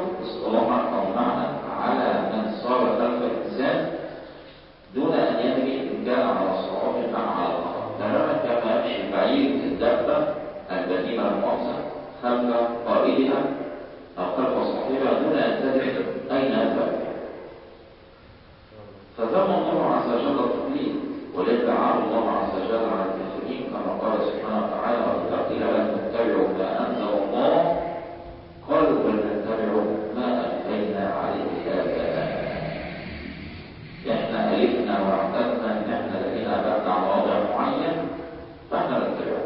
اصطلاحا أو معنى على من صار خلف الإنسان دون أن يدري إن كان على صواب أم على الخطأ تماما كما يمشي البعير الدابة البهيمة المؤاخذة خلف قائدها أو خلف صاحبها دون أن تدري أين يذهب فذم الله عز وجل التقليد ولذا عاب الله عز وجل على الكافرين كما قال سبحانه وتعالى وإذا قيل لهم اتبعوا ما أنزل الله قالوا بل نتبع ما ألفينا عليه آباءنا احنا ألفنا واعتدنا ان احنا لقينا آباءنا على وضع معين فاحنا نتبعه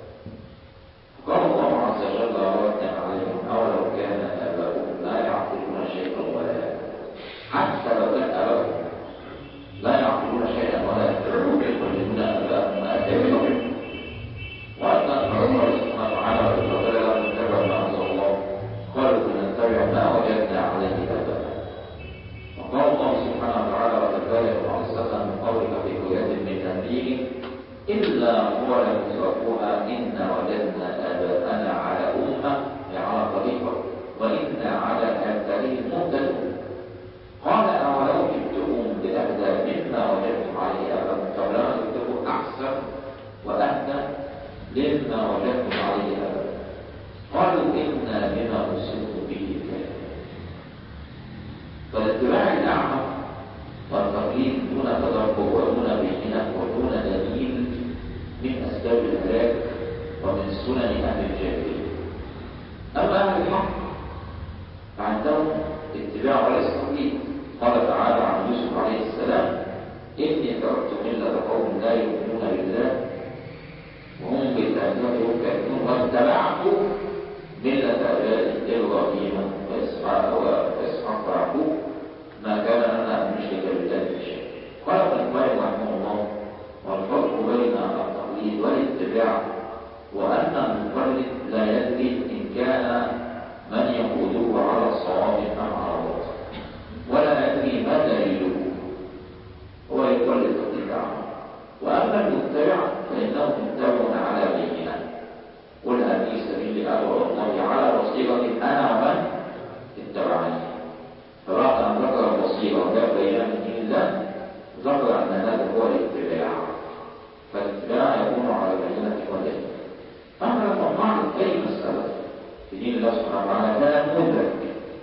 قال الله عز وجل ردا عليهم أولو كان آباؤهم لا يعقلون شيئا ولا يهتدون حتى لو كان آباؤهم لا يعقلون شيئا ولا يهتدون يقلدون آباءهم ما أتبعهم وأن الله سبحانه وتعالى إذا قال لهم اتبعوا ما أنزل الله قالوا سنتبع ما وجدنا عليه آباءنا وقال الله سبحانه وتعالى وكذلك وعزة من قولك في كليات من تنبيه إلا هو يتركوها إنا وجدنا آباءنا على أمة على طريقة وإنا على آثارهم مهتدون قال أولو جئتكم بأهدى مما وجدتم عليه آباءكم فلا جئتكم أحسن وأهدى مما وجدتم عليه آباءكم قالوا إنا بما أرسلتم به كافرون فالاتباع الأعمى والتقليد دون تدبر ودون بينة ودون دليل من أسباب الهلاك ومن سنن أهل الجاهلية أما أهل الحق فعندهم اتباع وليس تقليد قال تعالى عن يوسف عليه السلام إني تركت ملة قوم لا يؤمنون بالله وهم بالآخرة هم كافرون واتبعت ملة آبائي إبراهيم وإسحاق وإسحاق ويعقوب ما كان لنا أن نشرك بالله في شيء قال ابن القيم رحمه الله والفرق بين التقليد والاتباع وأن المقلد لا يدري إن كان من يقوده على الصواب أم على الباطل ولا يدري ما دليله هو يقلد تقليد أعمى وأما المتبع فإنه متبع على بينه قل هذه سبيل أدعو الله على بصيرة أنا ومن اتبعني فبعد أن ذكر البصيرة وجاء بيان دين الله ذكر أن هذا هو الاتباع فالاتباع يكون على بينة ودليل أما لما معنى أي مسألة في دين الله سبحانه وتعالى كان مدرك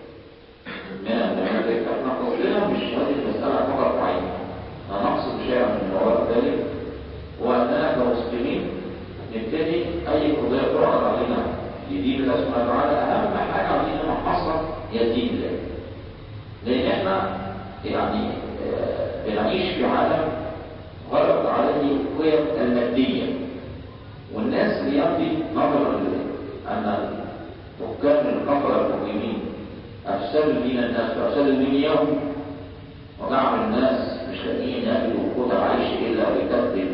من النماذج احنا قصدنا مش هذه المسألة فقط عينها أنا نقصد شيئا من وراء ذلك وأننا كمسلمين نبتدي أي قضية تعرض علينا لدين الله سبحانه وتعالى أهم حاجة عندنا محصل هي الدين الله لأن احنا يعني آه، بنعيش في عالم غلط عليه القيم المادية والناس بيمضي نظرا أن حكام الكفرة المؤمنين أفسدوا دين الناس وأفسدوا دنياهم وجعل الناس مش لاقيين ياكلوا قوت العيش إلا بكثرة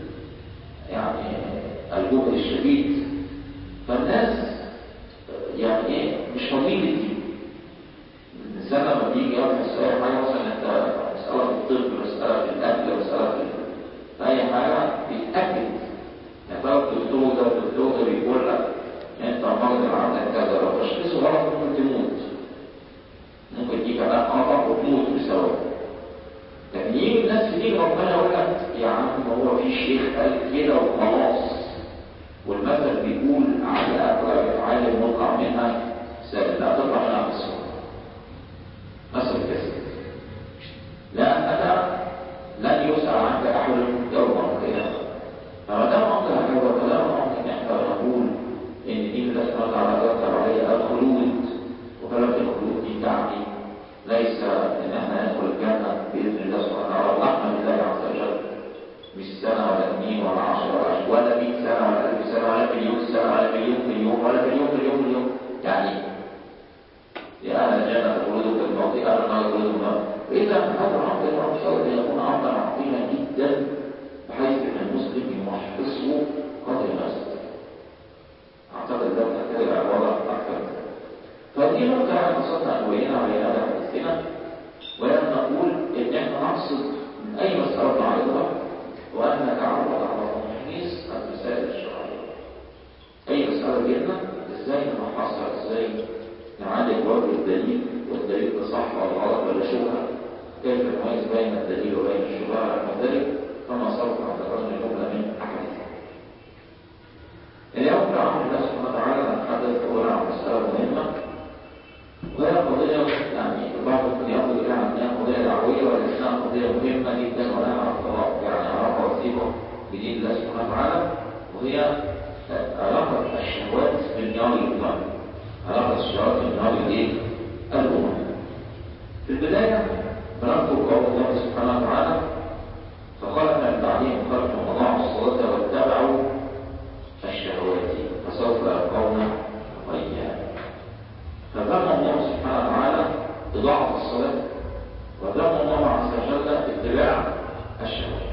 يعني الجهد الشديد فالناس يعني ايه مش فاضيين للدين الانسان لما بيجي يبحث في اي حاجه مثلا انت مساله في الطب مساله في الاكل مساله في في اي حاجه بيتاكد يعني ترى الدكتور ده الدكتور ده بيقول لك انت مرض عندك كذا لو تشخيصه غلط ممكن تموت ممكن تيجي على خطا وتموت بسببه لكن يجي الناس تيجي ربنا يقول لك يا عم هو في شيخ قال كده وخلاص والمثل بيقول على أقرب أفعال الموقع منها سهل لا تطلع منها بسرعة مثل كذا لا أنا لن يسأل عنك أحد يوم القيامة فما دام منطق هذا الكلام ممكن احنا نقول إن دين الله سبحانه وتعالى ذكر عليها الخلود وكلمة الخلود دي تعني ليس إن احنا ندخل الجنة بإذن الله سبحانه وتعالى ورحمة الله عز وجل مش سنة ولا اثنين ولا عشرة ولا عشرة ولا 100 سنة ولا 1000 سنة ولا مليون سنة ولا مليون مليون ولا مليون مليون مليون يعني يا أهل الجنة خلودوا في الموت أهل النار خلودوا في النار وإذا هذا الأمر يرى أن يكون أمرا عظيما جدا بحيث أن المسلم يمحصه قدر نفسه أعتقد ده محتاج الوضع أكثر فدي نقطة يعني قصدنا أن نبينها بيننا حديثنا ولم نقول إن إحنا نقصد من أي مسألة نعرضها وأن نتعرض على تمحيص المسائل الشرعية أي مسألة جينا إزاي نحصل إزاي نعالج وجه بدليل والدليل ده صح ولا غلط ولا شبهه كيف نميز بين الدليل وبين الشبهه على ذلك كما سبق ان ذكرنا جمله من احاديث اليوم بعمل الله سبحانه وتعالى نتحدث اولا عن مساله مهمه وهي قضيه يعني البعض ممكن ياخذ اليها عن انها قضيه دعويه ولكنها قضيه مهمه جدا ولها يعني علاقه وثيقه بدين الله سبحانه وتعالى وهي علاقه الشهوات بالنار الامم علاقه الشهوات بالنار الايه؟ الامم في البدايه بنذكر قول الله سبحانه وتعالى فخلق من بعدهم خلق اضاعوا الصلاه واتبعوا الشهوات فسوف يلقون غيا فذم الله سبحانه وتعالى اضاعه الصلاه وذم الله عز وجل اتباع الشهوات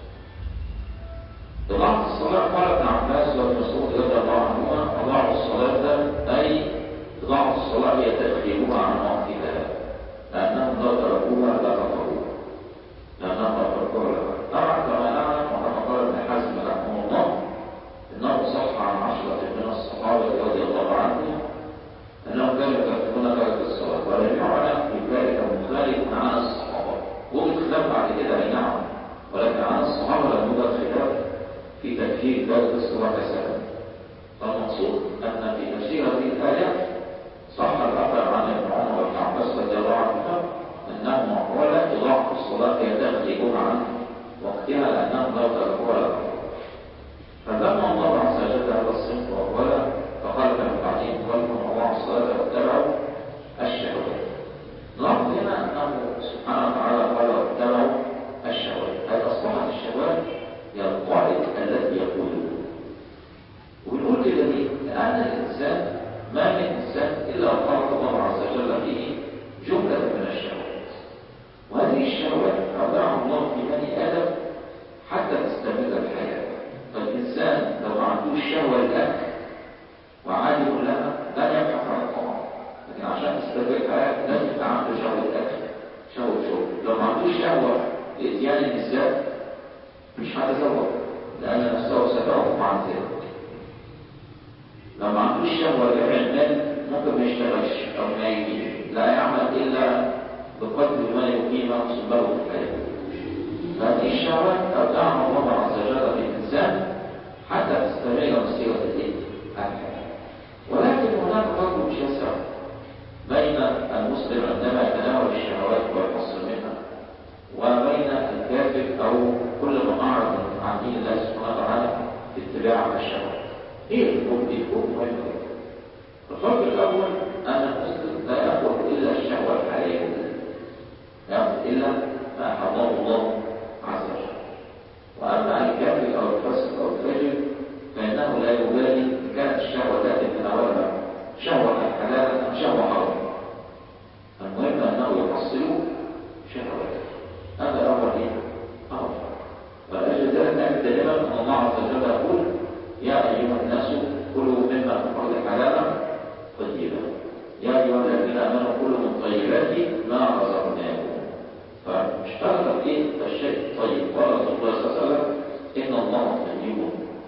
إضاعة الصلاة قال ابن عباس وابن مسعود رضي الله عنهما أضاعوا الصلاة أي إضاعة الصلاة هي تأخيرها عن وقتها لأنهم لو تركوها لغفروها لأنهم لو تركوها طبعا كما نعلم وكما قال ابن حزم رحمه الله إنه صح عن عشرة من الصحابة رضي الله عنهم أنهم كانوا يتركون ترك الصلاة ولم يعلم في ذلك مخالف عن الصحابة وجد خلاف بعد كده أي نعم ولكن عن الصحابة لم يوجد خلاف في تكفير ذلك الصلاة كسلام فالمقصود أن في تفسير هذه الآية صح الأثر عن ابن عمر وابن عباس رضي الله عنهما أنهما قال إضاعة الصلاة هي تغيب عن وقتها لأنهم لا تركوها لهم فذم الله عز وجل هذا الصنف وقال فقال من بعدهم خلفهم أضاعوا الصلاة واتبعوا الشهوات نلاحظ هنا أنه سبحانه وتعالى قال واتبعوا الشهوات هل أصبحت الشهوات هي القائد الذي يقوله وبنقول كده ليه؟ لأن الإنسان ما من إنسان إلا خلق الله عز وجل به جملة من الشهوات وهذه الشهوات أودعها الله في بني آدم حتى تستمر الحياة فالإنسان لو ما عندوش شهوة الأكل وعادي لها لا يبحث عن الطعام لكن عشان تستمر الحياة لازم يبقى عنده شهوة أكل شهوة شرب لو ما عندوش شهوة لإتيان النساء مش هتزوج لأن نفسه ستعرف عن ذلك لو ما عندوش شهوة لجمع المال ممكن ما يشتغلش أو ما يجيش لا يعمل إلا بقدر ما يقيم سببه في الحياة فهذه الشهوات أودعها الله عز وجل للإنسان حتى تستمر مسيرة الحياة ولكن هناك فرق شاسع بين المسلم عندما يتناول الشهوات ويحصل منها وبين الكافر أو كل من أعرض عن دين الله سبحانه وتعالى في اتباع الشهوات ايه الحكم دي حكم مهم جدا الفرق الاول ان المسلم لا ياخذ الا الشهوه الحاليه ياخذ الا ما حرمه الله عز وجل واما الكافر او الفاسق او الفاجر فانه لا يبالي ان كانت الشهوه تاتي تناولها شهوه حلالا ام شهوه حراما المهم انه يحصل شهوته هذا اول ايه؟ اول فلاجل ذلك نعرف دائما ان الله عز وجل يقول يا أيها الناس كلوا مما في الأرض حلالا طيبا يا أيها الذين آمنوا كلوا من طيبات ما رزقناكم فاشتغل إيه الشيء الطيب قال رسول الله صلى الله عليه وسلم إن الله طيب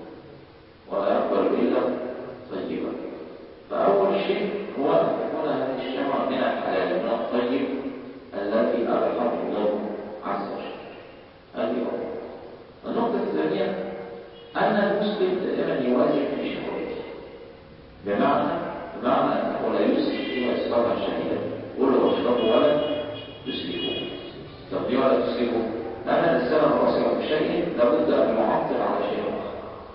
ولا يقبل إلا طيبا فأول شيء هو أن تكون هذه الشهوة من الحلال من الطيب الذي أبحره الله عز وجل هذه أول النقطة الثانية أن المسلم دائما يواجه في شهوته بمعنى بمعنى أنه لا يسرف فيها إسرافا شديدا كلوا واشربوا ولا تسرفوا طب ليه ولا تسرفوا؟ لأن الإنسان لو أسرف بشيء لابد أن يعطل على شيء آخر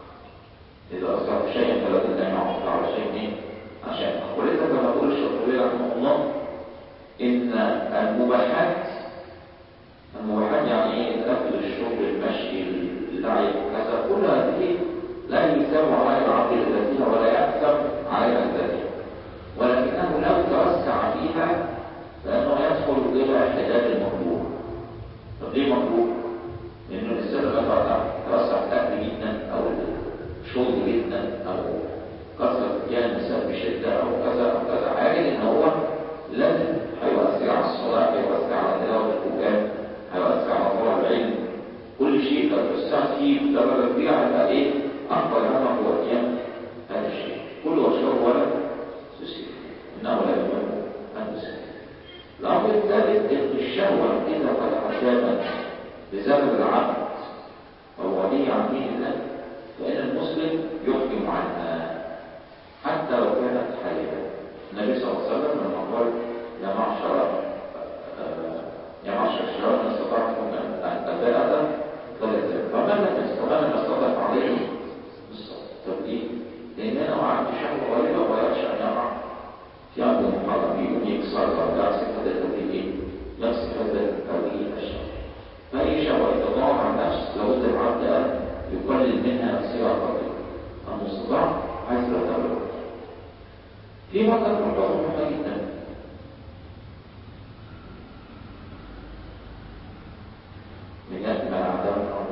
إذا أسرف بشيء فلابد أن يعطل على شيء على شيء آخر ولذا كما يقول الشافعي رحمه الله إن المباحات المباحات يعني إيه الأكل الشرب المشي اللعب كذا كل هذه لا يثاب عليها العقل ذاتها ولا يأثر عليها ذاتها ولكنه لو توسع فيها فإنه يدخل إلى حداد المكروه طب ليه مكروه؟ لأن الإنسان لما توسع في الأكل جدا أو الشرب جدا أو كثرة اتيان النساء بشدة أو كذا أو كذا عاجل إن هو لازم هيؤثر على الصلاة هيؤثر على تلاوة القرآن هيؤثر على طلب العلم كل شيء لو توسعت فيه بدرجة كبيرة هيبقى إيه؟ أكبر همك هو اتيان هذا الشيء كل واشرب ولا تسير إنه لا يهم الثالث ان الشهوه اذا قد حكامت بسبب العبد او ولي عن دين الله فان المسلم يحكم عنها حتى لو كانت حالفه النبي صلى الله عليه وسلم لما قال يا معشر يا معشر الشباب من استطاعكم ان الباءة فليتم فمن لم يستطع من استطاع عليه بالصبر طب ليه؟ لان انا وقعت شهوه غريبه ويخشى ان يقع في عبد المحرم يقوم يكسر او يعصي هذا التوحيد يعصي هذا التوحيد الشر فاي شهوه يتضاعف عن نفس لابد العبد ان يقلل منها سوى قليل المستطاع عايز لو تبلغ في مطلب مرتبط مهمه جدا من يتبع عدم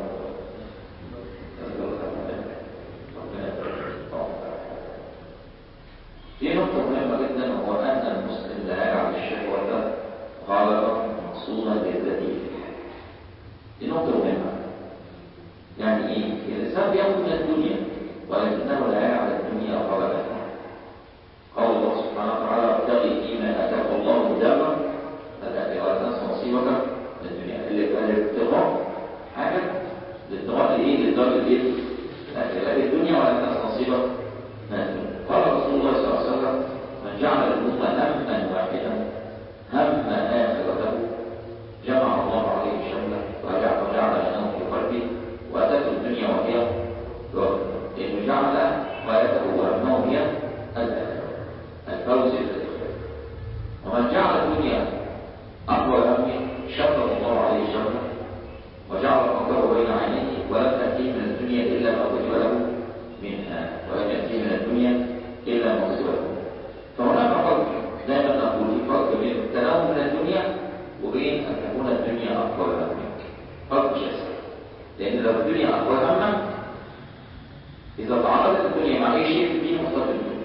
في نقطة مهمة جدا وهو أن المسلم لا يجعل الشهوة غالبا مقصودا للذاتية دي نقطة مهمة يعني إيه؟ الإنسان بياخد من الدنيا ولكنه لا يجعل الدنيا غالبا قال الله سبحانه وتعالى ابتغي فيما آتاك الله دارا فلا ولا تنس نصيبك من الدنيا الابتغاء حاجة الابتغاء لإيه؟ للدار الإيه؟ لا الدنيا ولا تنس نصيبك من الدنيا قال رسول الله صلى الله عليه وسلم من جعل الأمة هما واحدا هم آخرته جمع الله عليه شمله وجعل وجعل أنه في قلبه وأتته الدنيا وهي إنه جعل غايته وهمه هي الآخرة الفوز بالآخرة ومن جعل الدنيا أقوى همه شمل الله عليه شمله وجعل قدره بين عينيه ولم تأتيه من الدنيا إلا ما كتب له منها ولم يأتيه من الدنيا إلا ما كتب له فهناك فرق دائما نقول في فرق بين التناول من الدنيا وبين أن تكون الدنيا أكبر همك فرق شاسع لأن لو الدنيا أكبر همك إذا تعرضت الدنيا مع أي شيء في الدين مختلف الدنيا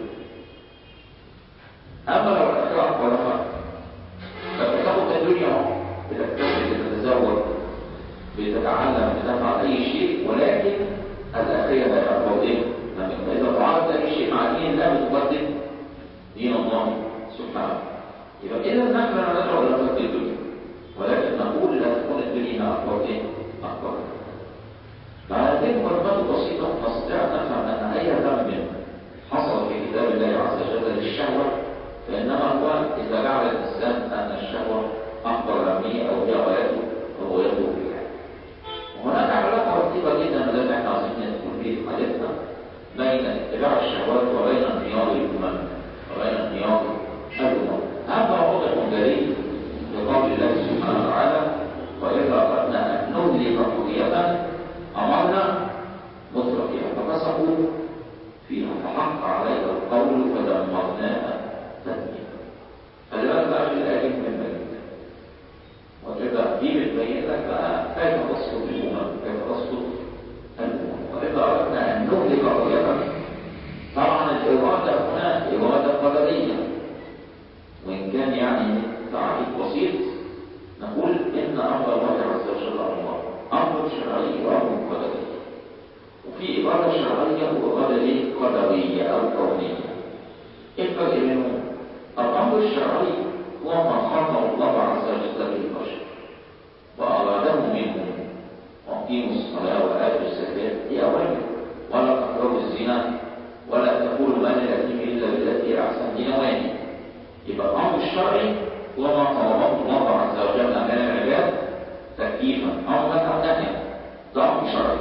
أما لو الآخرة أكبر همك فبتاخد الدنيا بتكتسب بتتزوج بتتعلم بتفعل أي شيء ولكن الآخرة لا يعرفه إيه؟ فإذا تعرضت أي شيء مع دين الله بتقدم دين الله سبحانه يبقى إذا نحن لا ندعو إلى فقد الدنيا ولكن نقول لا تكون الدنيا أكبر إيه؟ أكبر مع هذه المقارنات البسيطة نستطيع أن نفهم أن أي ذنب حصل في كتاب الله عز وجل للشهوة فإنما هو إذا جعل الإنسان أن الشهوة أكبر أهمية أو هي غايته فهو يدعو فيها وهناك علاقة رتيبة جدا ما دام احنا عايزين ندخل في حالتنا بين اتباع الشهوات وبين انقياد الأمم وبين انقياد الأمم هذا واضح دليل لقول الله سبحانه وتعالى وإذا أردنا أن نهلك قرية أمرنا متر فيها ففسقوا فيها فحق عليها القول فدمرناها تدميرا فلماذا بقى في الآية من جدا وكذا دي بتبين لك بقى كيف تصدق الأمم كيف تصدق الأمم وإذا أردنا أن نهلك قرية طبعا الإرادة هنا إرادة قدرية وإن كان يعني تعريف بسيط نقول إن أمر الله عز وجل أمر أمر شرعي وأمر قدري وفي إرادة شرعية وإرادة قدرية أو كونية إيه الفرق بينهم؟ الأمر الشرعي هو ما خلق الله عز وجل للبشر وأراده منهم وأقيموا الصلاة وآتوا الزكاة دي أوامر ولا تقربوا الزنا ولا تقولوا ما لليتيم إلا بالتي هي أحسن دي نواهي يبقى الأمر الشرعي هو ما طلبه الله عز وجل من العباد تكليفا أو منعا نهيا ده أمر شرعي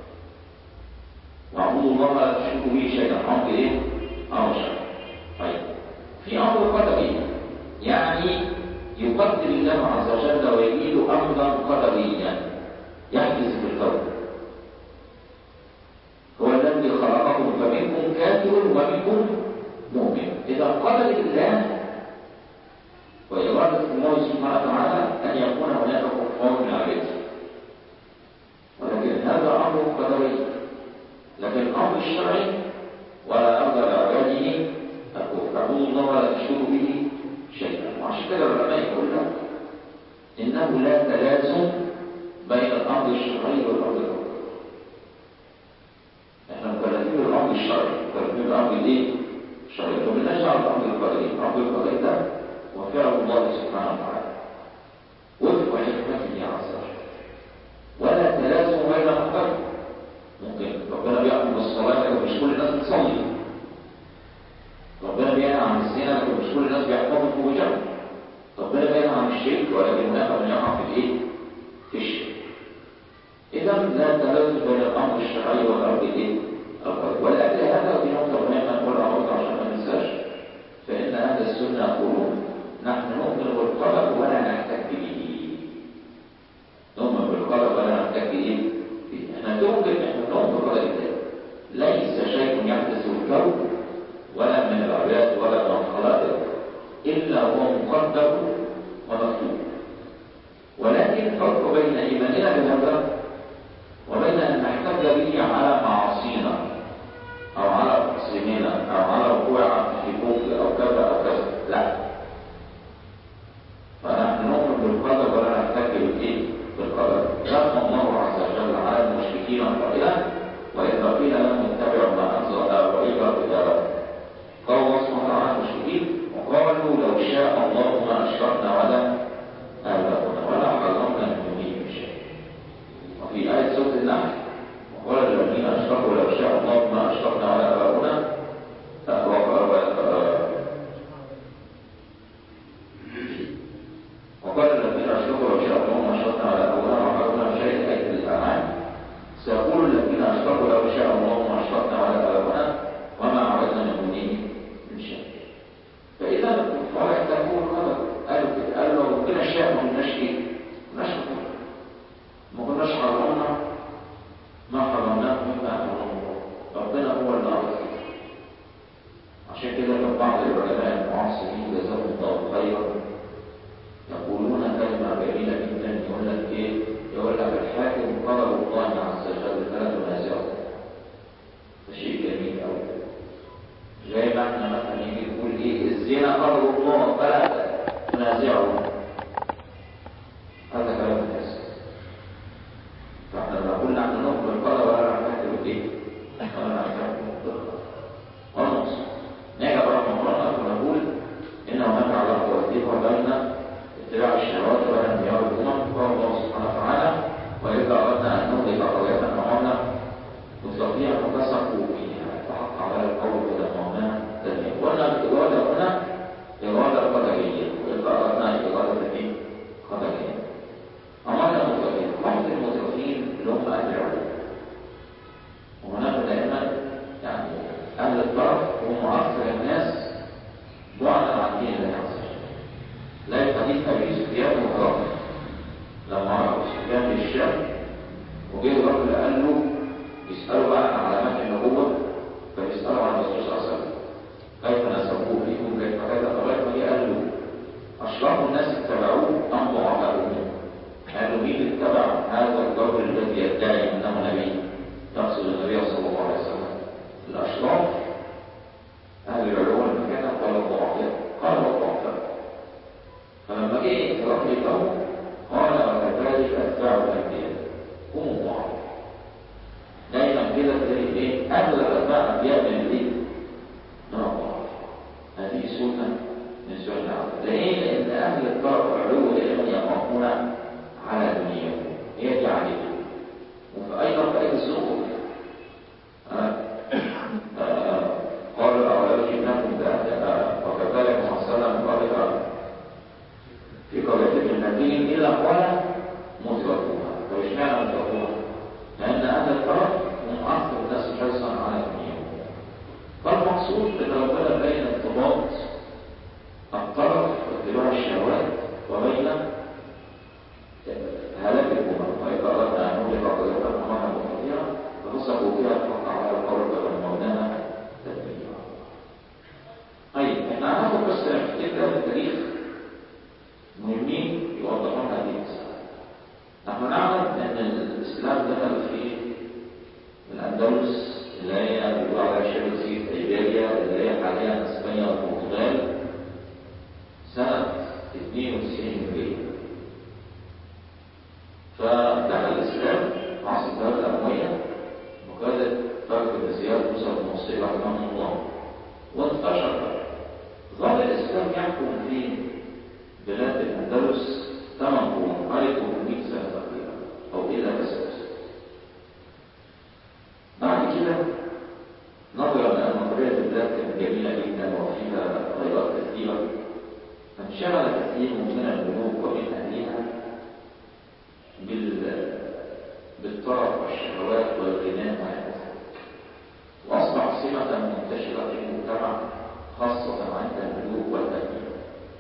واعبدوا الله لا تشركوا به شيئا أمر إيه؟ أمر شرعي طيب في أمر قدري يعني يقدر الله عز وجل ويريد أمرا قدريا يحدث في الكون هو الذي خلقكم فمنكم كافر ومنكم مؤمن إذا قدر الله وإرادة الله سبحانه وتعالى أن يكون هناك كفار من عباده ولكن هذا أمر قدري لكن الأمر الشرعي ولا أرضى لعباده الكفر اعبدوا الله ولا تشركوا به شيئا وعشان كده العلماء يقول لك إنه لا تلازم بين الأمر الشرعي والأمر القدري احنا مكلفين بالأمر الشرعي مكلفين بالأمر الايه؟ الشرعي ومالناش دعوه بالأمر القدري الأمر القدري ده وفعل الله سبحانه وتعالى مش كل الناس بيحكموا في وجهه ربنا بينهى عن الشرك ولكن هناك من يقع في الايه؟ في الشرك اذا لا تلازم بين الامر الشرعي والامر الايه؟ القدري ولكن هذا في نقطه مهمه نقولها برضه عشان ما ننساش فان اهل السنه يقولون نحن نؤمن بالقدر ولا نحتج به نؤمن بالقدر ولا نحتج به احنا نؤمن احنا نؤمن بقدر الله ليس شيء يحدث في الكون ولا من العباد ولا من الخلائق الا هو مقدر ومكتوب ولكن فرق بين ايماننا بهذا وبين ان نحتج به على معاصينا او على تقسيمنا او على وقوع في كفر او كذا او كذا لا فنحن نؤمن بالقدر ولا نحتج بالايه؟ بالقدر رحم الله عز وجل على المشركين قائلا واذا قيل لهم اتبعوا ما انزل واذا قيل قال الله سبحانه وتعالى المشركين وقالوا لو شاء الله ما اشركنا ولا اباؤنا ولا حرمنا من دونه من شيء وفي ايه سوره النحل وقال الذين اشركوا لو شاء الله ما اشركنا ولا اباؤنا وقال الذين اشركوا لو شاء الله ما اشركنا ولا اباؤنا ولا حرمنا من شيء ايه الاعمال سيقول الذين اشركوا لو شاء الله ما اشركنا ولا اباؤنا وما عبدنا من دونه من شيء فاذا الكفار يحتاجون القدر قالوا كده قالوا لو ربنا شاء ما كناش ايه؟ ما كناش كفار ما كناش حرمنا ما حرمناه مما حرمه ربنا هو اللي عرف عشان كده كان بعض العلماء المعاصرين جزاهم الله خيرا يقولون كلمة جميلة جدا يقول لك ايه؟ يقول لك الحاكم قدر الله عز وجل فلا تنازعه ده شيء جميل قوي زي ما احنا مثلا يجي يقول ايه الزنا قدر الله فلا تنازعه هذا كلام الناس فاحنا نقول نحن نؤمن بالقدر ولا نعتقد بالايه؟ ولا نعتقد بالقدر ونص نيجي بقى مرة ونقول ان هناك علاقه وثيقه بين اتباع الشهوات والانبياء والامم قال الله سبحانه وتعالى واذا اردنا ان نهلك قريه امرنا متقين ففسقوا فيها فحق على القول ودمرناها تدمير وقلنا الاراده هنا اراده قدريه واذا اردنا اراده ايه؟ قدريه امرنا المتقين بعض المتقين اللي هم اهل العلم وهناك دائما يعني اهل الطرف هم اكثر الناس بعدا عن دين الله عز وجل لا حديث ابي سفيان وهرقل لما عرف سفيان بالشام وجه الرجل قال له يسألوا بقى عن علامات النبوة فيسألوا عن الرسول صلى الله عليه وسلم كيف نسبوه فيكم كيف كذا فلغاية ما جه قال له أشراف الناس اتبعوه أم ضعفاؤهم قالوا مين اتبع هذا الرجل الذي يدعي أنه نبي يقصد النبي صلى الله عليه وسلم الأشراف أهل العلوم المكانة قال الضعفاء قال الضعفاء فلما جه الرجل له قال وكذلك أتباع الأنبياء هم الضعفاء دايما كده تلاقي ايه اغلب اتباع الانبياء من الايه؟ من الله هذه سنه من سنن العبد ليه؟ لان اهل الطرف العلو دائما يقامون على دنياهم هي دي عادتهم وفي ايضا في اي الزخرف قال اولو جئناكم وكذلك صلى الله عليه وسلم قال في قريه من نبي الا قال متركوها واشمعنى متركوها؟ لأن أهل الطرف هم أكثر الناس حرصا على دنياهم. فالمقصود أن ربنا بين ارتباط الطرف واتباع الشهوات وبين هلاك الأمم وإذا أردنا أن نهلك قرية أمامها مخاطرة ففسقوا فيها فوقع على الأرض ودمرناها تدميرا. طيب احنا هناخد بس كده في التاريخ مهمين يوضحون هذه المسألة. نحن نعلم أن الإسلام دخل في الأندلس اللي هي بيقولوا عليها شبه جزيرة إيبيريا اللي هي حاليا إسبانيا والبرتغال سنة 92 هجرية. فدخل الإسلام عصر الدولة الأموية وقادة فرق بن زياد موسى بن نصير رحمه الله وانتشر ظل الإسلام يحكم في بلاد الأندلس ثمان قرون حوالي 800 سنة تقريبا أو إلى تسعة بعد كده نظرا لأن طبيعة البلاد كانت جميلة جدا وفيها خيرات كثيرة تستهين من الملوك ومن أهلها بالطرف والشهوات والغناء وهكذا وأصبح سمة منتشرة في المجتمع خاصة عند الملوك والأهلين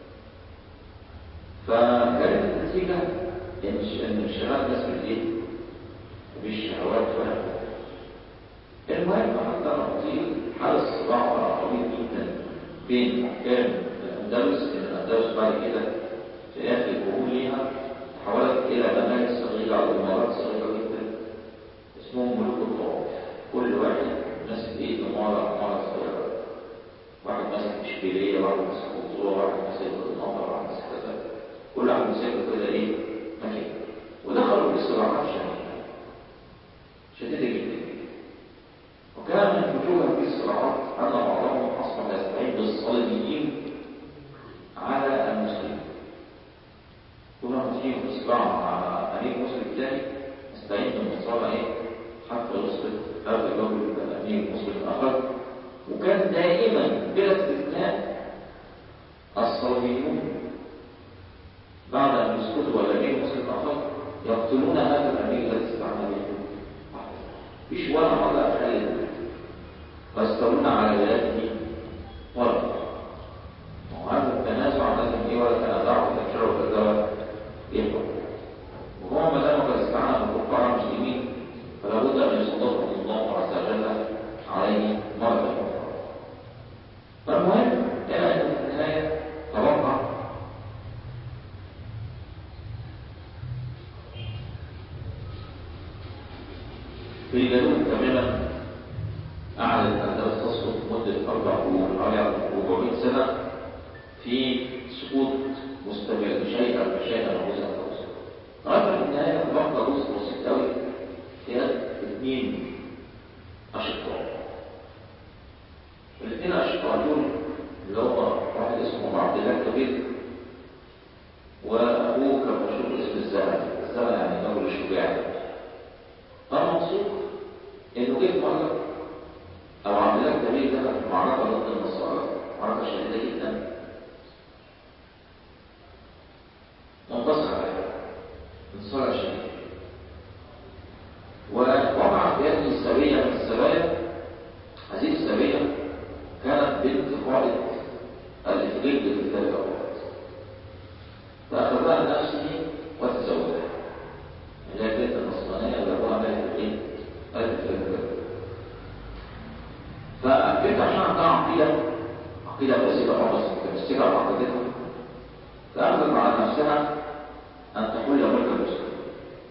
فكانت النتيجة ان انشغال الناس بالايه؟ بالشهوات وهكذا المهم حتى نقضي حال الصراع طويل جدا بين حكام الاندلس ان الاندلس بعد كده في اخر القرون ليها تحولت الى ممالك صغيره او امارات صغيره جدا اسمهم ملوك الطوائف كل واحد ماسك ايه اماره اماره صغيره واحد ماسك اشبيليه واحد ماسك قنطوره واحد ماسك النهر واحد ماسك كذا كل واحد ماسك كده ايه مكان ودخلوا في صراعات شديده شديده جدا وكان من وجوه هذه الصراعات ان بعضهم اصبح يستعين بالصليبيين على المسلمين كنا مسلمين في صراع مع امير مسلم الثاني استعين بالمصارعه ايه حتى يسقط هذا الرجل الامير المسلم الاخر وكان دائما بلا استثناء الصليبيون بعد ان يسقطوا الامير المسلم الاخر يقتلون هذا الامير الذي استعمل به مش ولا مرة خالد ويسترون على ولاده مرة وهذا التنازع لازم ايه ولا تنازعوا تنشروا في الدواء يحكم وهو ما دام قد استعان بالكفار المسلمين فلا بد ان يسلطهم الله عز وجل عليه مرة أخرى فالمهم إلى أن في النهاية توقع في الجنوب تماما أعلن الأندلس تسقط مدة أربع قرون حوالي 400 سنة في سقوط مستمر شيئا فشيئا وجزءا فجزءا. لغاية في النهاية بقى جزء بسيط قوي هي اثنين أشقاء. الاثنين أشقاء دول اللي هو واحد اسمه عبد الله الكبير وأخوه كان مشهور اسم الزمن، الزمن يعني رجل الشجاع. فالمقصود انه جه مره او عبد الله الكبير دخل في معركه ضد النصارى معركه شديده جدا وانتصر عليها انتصار شديد ووقع في هذه السريه من السرايا هذه السريه كانت بنت خالد الافريقي في ذلك الوقت فاخذها لنفسه وتزوجها اللي هي بنت النصرانيه اللي ابوها ملك الايه؟ ملك الفرنسا فالبنت عشان عندها عقيده عقيده بسيطه خالص متمسكه بعقيدتها فاخذت على نفسها ان تحل ملك المسلمين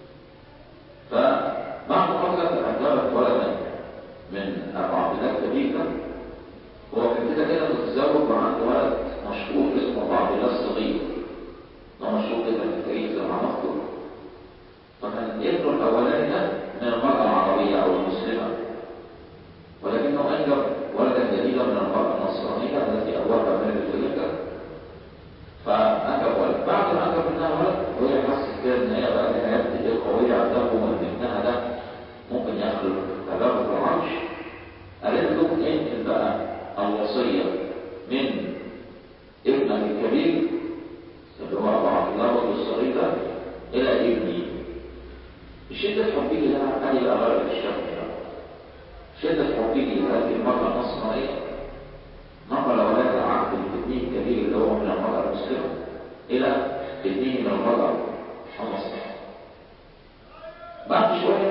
فبعد فتره انجبت ولدا من ابو عبد الله الكبير ده هو كان كده كده متزوج وعنده ولد مشهور اسمه ابو عبد الله الصغير ده مشهور جدا في التاريخ زي ما مكتوب فكان ابنه الاولاني ده من المراه العربيه او المسلمه ولكنه انجب ولدا جديدا من المراه النصرانيه التي ابوها من الفريقه فانجب ولد بعد ما انجب منها ولد وهي حست كده ان هي بقى حياه ايه قويه عندها وان ابنها ده ممكن ياخد تبادل العرش قالت له انقل بقى الوصيه من ابنك الكبير اللي هو ابو عبد الله الصغير ده الى ابني شدة حبه لها هذه الأغلب الشرق شدة حبه لهذه المرأة النصرانية نقل ولاد عقد الابنين الكبير اللي هو من المرأة المسلمة إلى ابنه من المرأة النصرانية بعد شوية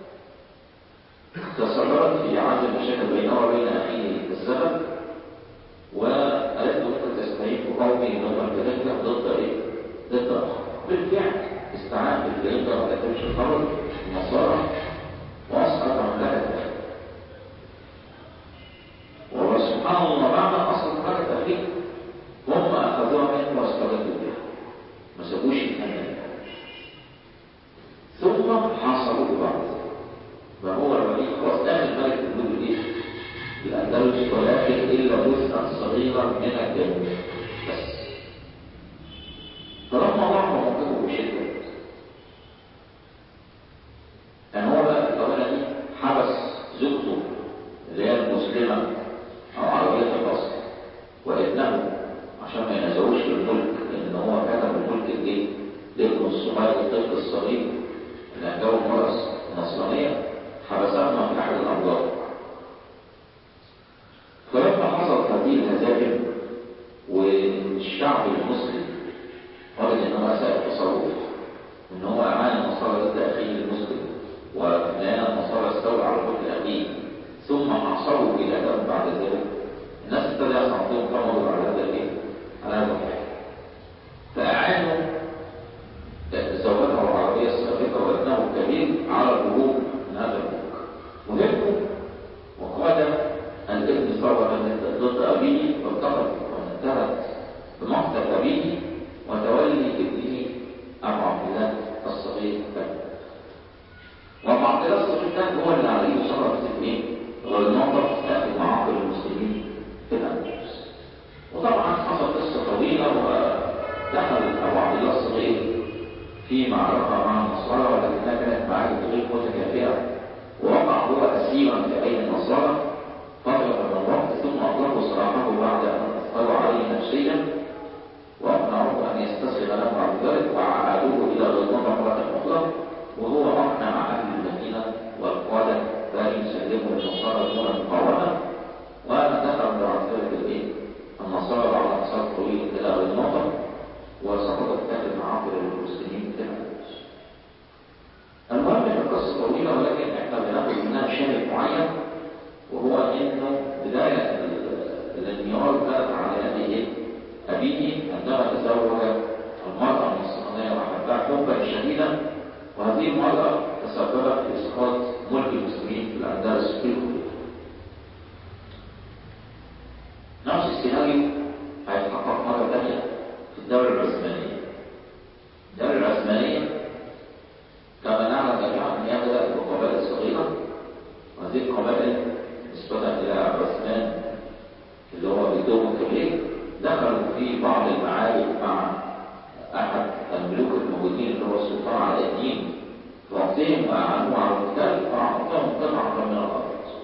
تسربت في عهد المشاكل بينها وبين أخيه الزمن وقالت له أنت تستعين بقومي إن هم الكذلك ضد إيه؟ ضد أخر بالفعل استعان بالجريدة وكتبش الخبر النصارى وأسقط مملكة وهو سبحان الله بعد أن أسقط مملكة أخيه هم أخذوها منه واستردوا بها ما سابوش الأمان ثم حاصروه بعد فهو الولي خلاص ده الملك الجنوب ايه؟ الأندلس ولكن إلا جزءا صغيرا من الجنوب بس فلما ضعف موقفه بشدة لابنه الصغير الطفل الصغير اللي عنده مرض نصرانية حبسهما في أحد الأمراض فلما حصلت هذه الهزائم والشعب المسلم وجد ان هو اساء التصرف ان هو اعان النصارى ضد اخيه المسلم وكان النصارى استولى على حكم اخيه ثم عصروا بلادهم بعد ذلك الناس ابتدى يحصل عندهم تمرد على هذا الايه؟ على هذا الحكم فاعانوا زوجته العربيه السابقه وابنه الكبير على الهروب من هذا الملك وهربوا وقاد الابن ثوره ضد ابيه وانتهت وانتهت بمقتل ابيه وتولي ابنه ابو عبد الله الصغير كان وابو عبد الله الصغير كان هو اللي عليه شرف الاثنين والنظر في معاقل المسلمين في الاندلس وطبعا حصل قصه طويله ودخل ابو عبد الله الصغير في معركه مع النصارى ولكنها كانت معركه غير متكافئه ووقع هو اسيرا في ايدي النصارى فتره من الوقت ثم اطلقوا سراحه بعد ان اثروا عليه نفسيا واقنعوه ان يستسلم له بعد ذلك وعادوه الى غزوه مره اخرى وهو اقنع اهل المدينه والقاده بان يسلموا للنصارى دون مقاومه ودخل بعد ذلك الايه؟ النصارى بعد انصار طويل الى غزوه وسقطت كافه معاقل المسلمين في الأندلس. المهم ان القصه طويله ولكن احنا بناخد منها شاهد معين وهو انه بدايه الانهيار كانت على يد ايه؟ أبيه عندما تزوج المرأة النصرانية وأحبها حبا شديدا وهذه المرأة تسببت في إسقاط ملك المسلمين في الأندلس في الخلود. نفس السيناريو هيتحقق مرة ثانية في الدولة العثمانية. الدولة العثمانية كما نعلم جميعا أن هي بدأت بقبائل صغيرة وهذه القبائل نسبة إلى عثمان اللي هو بدوم الكبير دخلوا في بعض المعارك مع احد الملوك الموجودين اللي هو السلطان على الدين فاعطيهم واعانوه على القتال فاعطاهم قطعه من الارض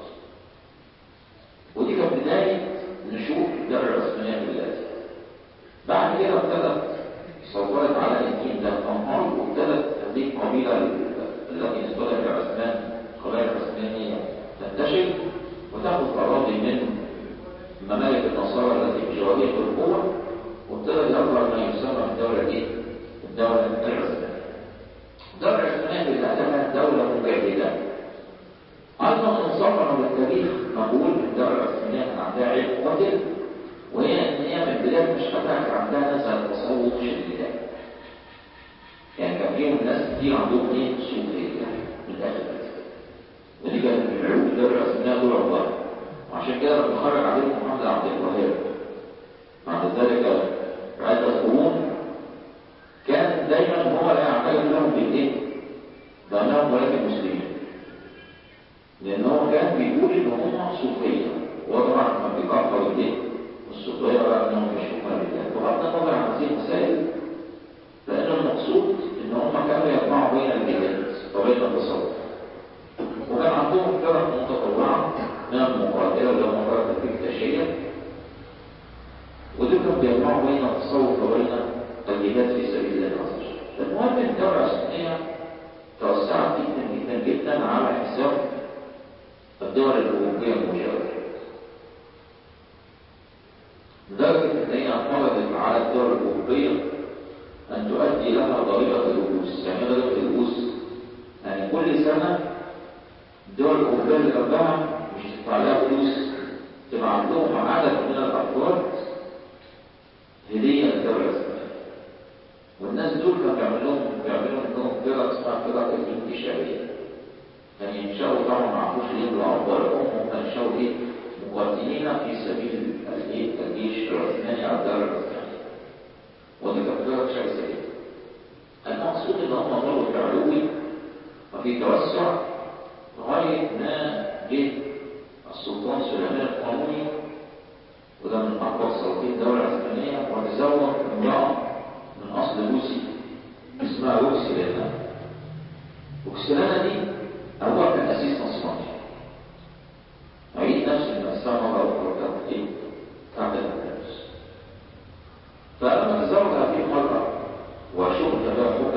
ودي كانت بدايه نشوء الدوله العثمانيه في البلاد بعد كده ابتدت سيطرت على الدين ده تنهار وابتدت هذه القبيله التي نسبتها لعثمان القبائل العثمانيه تنتشر وتاخذ اراضي من ممالك النصارى التي بجوارهم القوة وابتدى يظهر ما يسمى بالدولة الايه؟ الدولة العثمانية. الدولة العثمانية بذاتها دولة مجاهدة. أيضا انصفنا بالتاريخ نقول ان الدولة العثمانية كان عندها عيب قاتل وهي ان هي من البداية مش كان عندها نزعة تصوف شديدة. يعني كان فيهم ناس كتير عندهم ايه؟ صوفية من الآخر ودي كانت من عيوب الدولة العثمانية دول عبارة وعشان كده لما خرج عليهم محمد عبد الوهاب بعد ذلك عدة قرون كان دايما هو لا يعتقد لهم بالايه؟ بانهم ولكن مسلمين لان هو كان بيقول ان هم صوفيه وطبعا كان بيكفر الايه؟ الصوفيه بقى انهم مش هم بالله بغض النظر عن هذه المسائل لان المقصود ان هم كانوا يجمعوا بين الجهاد وبين التصوف وكان عندهم فرق متطوعه من المقاتلة ولا مقاتلة التكتاشية ودول كانوا بيجمعوا بين التصوف وبين الجهاد في سبيل الله عز وجل. المهم الدولة العثمانية توسعت جدا جدا جدا على حساب الدول الأوروبية المجاورة. لدرجة أن هي فرضت على الدول الأوروبية أن تؤدي لها ضريبة الرؤوس، يعني ضريبة الرؤوس يعني كل سنة الدول الأوروبية اللي قبلها مش تدفع لها فلوس تبقى عندهم عدد من الافراد هديه للدوله الاسلاميه والناس دول كانوا بيعملوا لهم بيعملوا لهم فرق اسمها فرق الانتشاريه كان ينشأوا طبعا ما عرفوش يجيبوا اخبارهم هم ينشأوا ايه مقاتلين في سبيل الايه الجيش العثماني او الدوله العثمانيه ودي كانت فرق شرسه جدا المقصود ان هم ضربوا في علوي وفي توسع لغايه ما جه السلطان سليمان القانوني وده من اقوى سلاطين الدوله العثمانيه وتزوج امراه من اصل روسي اسمها روكسلانا روكسلانا دي هو كان اسيس نصراني عيد نفس المأساة مرة أخرى كانت إيه؟ كانت الأندلس فلما تزوج هذه المرأة وشغل له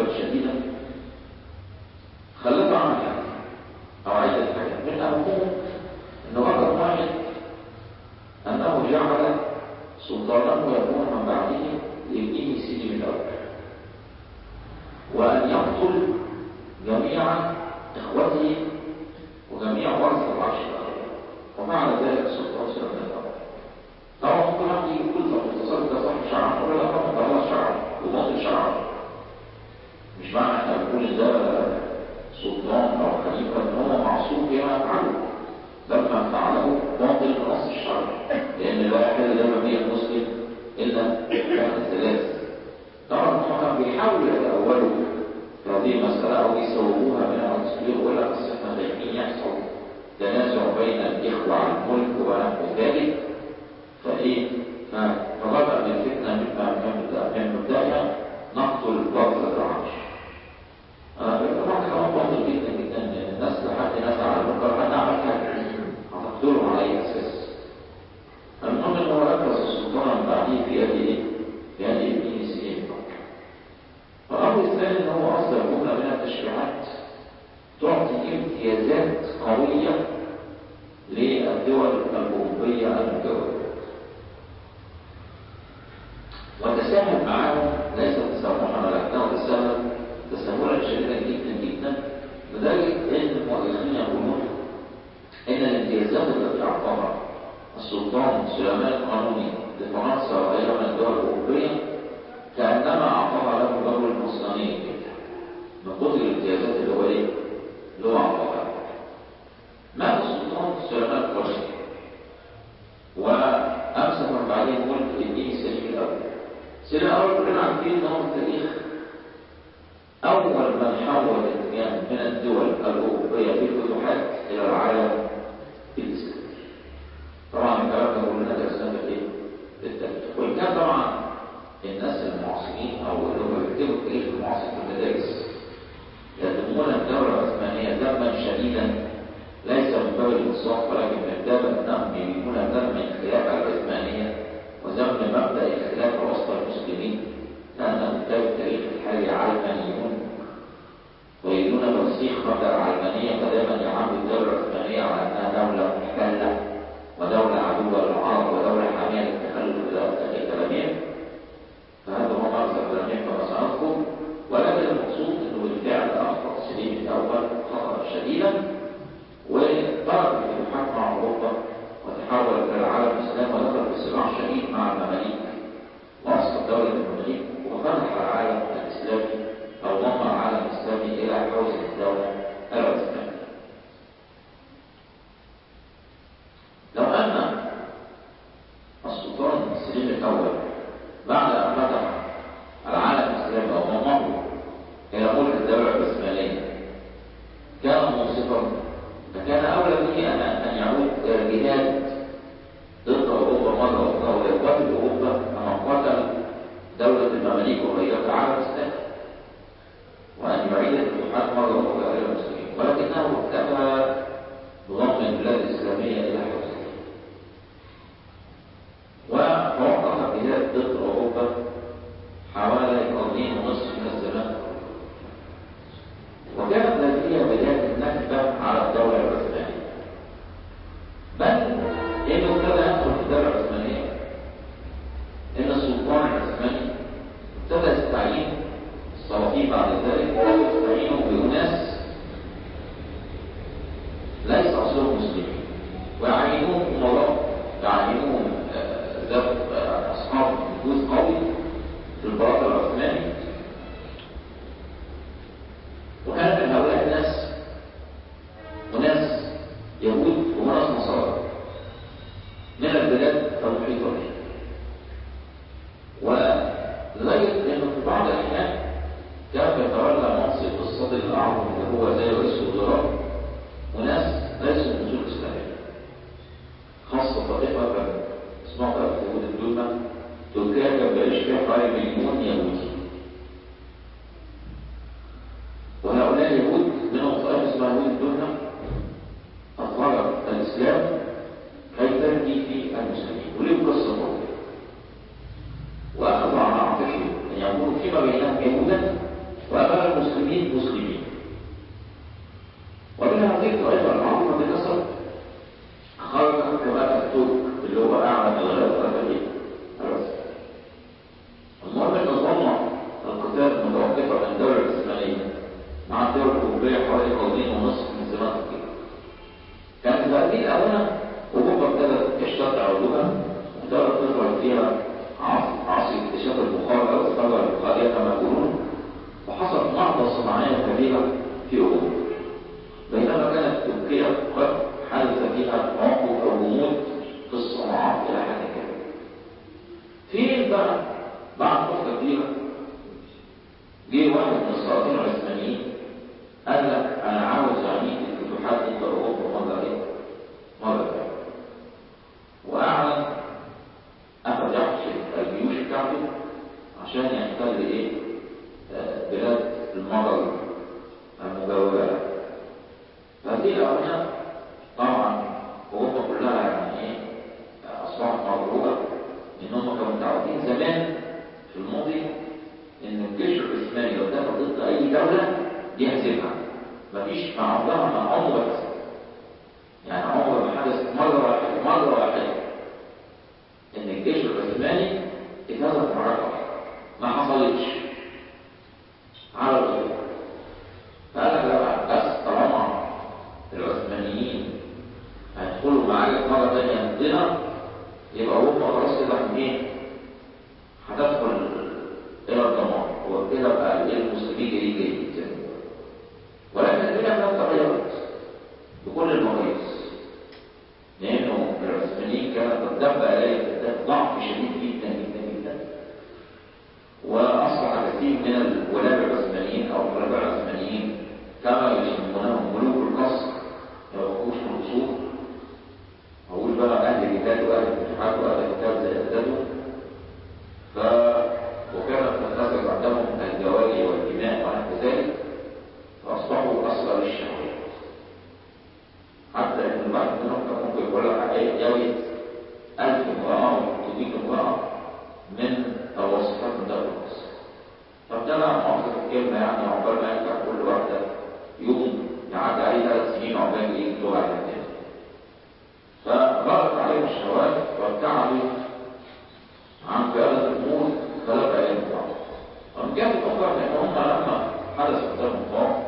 يقتل جميع إخوته وجميع ورثة العرش الأخير وفعل ذلك السلطان سليمان الأول طبعا ممكن واحد يجي يقول طب التصرف ده صح شرعا ولا لا طبعا ده غلط شرعا وباطل شرعا مش معنى احنا بنقول ده سلطان او خليفه ان هو معصوم فيما يفعله لما فعله باطل بنص الشرع لان لا يحل دم امرئ مسلم الا بعد الثلاث طبعا هم كانوا بيحاولوا يتاولوا في هذه المساله او يسووها من التصوير ويقول لك اصل احنا خايفين يحصل تنازع بين الاخوه عن الملك ونحو ذلك فايه فبدا بالفتنه من مبداها نقتل ورثه العرش طبعا كلام باطل جدا جدا الناس لحد ناس على المنكر حد عمل حاجه هتقتلهم على اي اساس المهم ان هو ابرز السلطان من بعديه في يد ايه؟ في يد ابن سيرين الامر الثاني ان هو اصدر جمله من التشريعات تعطي امتيازات قويه للدول الاوروبيه المتجوره وتساهل معاهم ليس تسامحا ولكنه تساهل تساهلا شديدا جدا جدا لدرجه ان المؤرخين يقولون ان الامتيازات التي اعطاها السلطان سليمان القانوني لفرنسا وغيرها من الدول الاوروبيه كانما اعطاها له الرجل النصراني من قدر الامتيازات اللي هو ايه؟ اللي هو اعطاها مات السلطان سليمان القانوني وامسك من بعدين ملك الدين سليم الاول سليم الاول كلنا عارفين ان هو في التاريخ أول من حول الاتجاه من الدول الأوروبية في الفتوحات إلى العالم الإسلامي. طبعا الكلام ده كلنا درسناه في إيه؟ في التاريخ. وإن كان طبعا الناس المعاصرين أو اللي هم بيكتبوا التاريخ المعاصر في المدارس يدمون الدولة العثمانية دما شديدا ليس من باب الإنصاف ولكن من باب أنهم يريدون ذم الخلافة العثمانية وذم مبدأ الخلافة وسط المسلمين لأن كتاب التاريخ الحالي علمانيون ويريدون توسيخ مبدأ العلمانية فدائما يعاملوا الدولة العثمانية على أنها دولة محتلة ودولة عدوة للعرب ودولة حامية للتخلف إلى كلامهم فهذا هو مغزى كلامهم كما سنذكر ولكن المقصود أنه بالفعل أخطأ سليم الأول خطأ شديدا وترك الفتوحات مع أوروبا وتحول إلى العالم الإسلامي ودخل في صراع شديد مع المماليك وأسقط دولة المماليك وفتح العالم الإسلامي أو ضم العالم الإسلامي إلى حوزة الدولة العثمانية. لو أن السلطان سليم الأول بعد أن فتح العالم الإسلامي أو ضمه إلى ملك الدولة العثمانية كان منصفا فكان أولى به أن يعود إلى الجهاد ضد أوروبا مرة أخرى ويقاتل أوروبا كما قاتل دولة المماليك وغيرها على الإسلام وأن يعيد الفتوحات مرة أخرى إلى المسلمين ولكنه اكتفى بضم البلاد الإسلامية إلى حوزته ووقف الجهاد ضد أوروبا حوالي قرنين ونصف من الزمان وكانت هذه بداية النكبة على الدولة العثمانية بل إنه ابتدى يدخل في الدولة العثمانية إن السلطان العثماني ابتدى يستعين السلاطين بعد ذلك يستعينوا بأناس ليس أصلهم مسلمين ويعينوهم أمراء يعينوهم ذات أصحاب نفوذ قوي في البلاط العثماني وكان من هؤلاء الناس وناس يهود وناس نصارى من البلاد المحيطة به ولذلك لأنه في بعض الأحيان كان يتولى منصب الصدر الأعظم اللي هو زي رئيس الوزراء وناس ليسوا من أصول إسلامية خاصة طائفة كان اسمها طائفة يهود الدولمة تركيا كان بيعيش فيها حوالي مليون يهودي وهؤلاء اليهود منهم طائفة اسمها يهود الدولمة أظهرت الإسلام كي تنجي في المسلمين وليه قصة طويلة وأخذوا على عاتقهم أن يكونوا فيما بينهم يهودا وأمام المسلمين مسلمين ومن هذه الطائفة المعروفة بكثرة خرج كما الترك اللي هو أعلى الغلاف الأبدي المهم أن ظن القتال المتوقفة من الدولة الإسلامية الجمهورية حوالي قرنين ونصف من زمان كده كانت هذه الآونة أوروبا ابتدت تشتد عودها وابتدت تظهر فيها عصر عصر اكتشاف البخار أو الثورة البخارية كما يقولون وحصلت نهضة صناعية كبيرة في أوروبا بينما كانت تركيا قد حدث فيها تعقب أو غموض في الصناعات إلى حد كبير فين بقى بعد فترة كبيرة جه واحد من السلاطين العثمانيين قال لك أنا عاوز أعيد الفتوحات ضد أوروبا مرة إيه؟ مرة ثانية وأعلن أخذ يحشي الجيوش بتاعته عشان يحتل إيه؟ آه، بلاد المجر المجاورة فهذه الأونة طبعا أوروبا كلها يعني إيه؟ أصبحت مغروبة إنهم كانوا متعودين زمان في الماضي إن الجيش العثماني لو دخل ضد أي دولة يهزمها مفيش مع عمرها مع عمر بس يعني عمر ما حدث مرة واحدة مرة واحدة إن الجيش العثماني اتهزم في معركة واحدة ما حصلتش على الأرض فقال لك لا بس طالما العثمانيين هيدخلوا معارك مرة تانية ضدنا يبقى أوروبا خلاص كده احنا ايه؟ هتدخل إلى الدمار هو كده بقى الايه المسلمين جاي جاي زي ما بيقولوا. ولكن الدنيا كانت تغيرت بكل المقاييس لأنه العثمانيين كانت تدب عليه ضعف شديد جدا جدا جدا وأصبح كثير من الولاة العثمانيين أو الخلفاء العثمانيين كما يسمونهم ملوك القصر ما يبقوش في القصور ما هوش بقى أهل جداد وأهل فتوحات وأهل كتاب زي أجدادهم ف وكانت تتخذ عندهم الجواري والدماء ونحو ذلك فأصبحوا أصغر للشهوات حتى إن البعض منهم كان ممكن يقول لك عليه جوز ألف امرأة و300 امرأة من الوصفات من دولة مصر فابتدى معظم الكلمة يعني عقبال ما ينفع كل واحدة يوم يعدي عليه ثلاث سنين عقبال ايه يدور على التاني فغلط عليهم الشواذ وابتعدوا عن قيادة الأمور ثلاث أيام بعض ومن جهة أخرى لأن هم لما حدث قدام الطاعة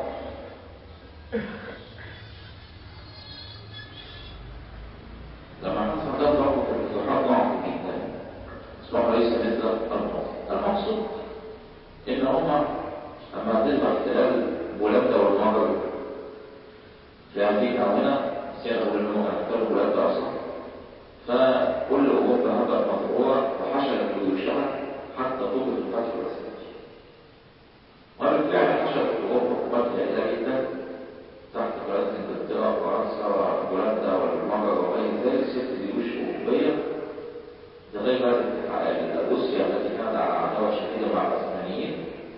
لما حدث قدام الطاعة الفتوحات ضعف جدا أصبح ليس مثل الماضي المقصود إن هم لما تظهر احتلال بولندا والمجر في أمريكا هنا سيأخذ أنهم احتلوا بولندا أصلا فكل أوروبا هبقت مفروعة وحشدت جيوشها حتى طول الفتح الرسمي وبالفعل حشدت أوروبا قوات هائلة جدا تحت قيادة إنجلترا وفرنسا وبولندا والمجر وغير ذلك ست جيوش أوروبية لغاية بعد روسيا التي كانت على عداوة شديدة مع العثمانيين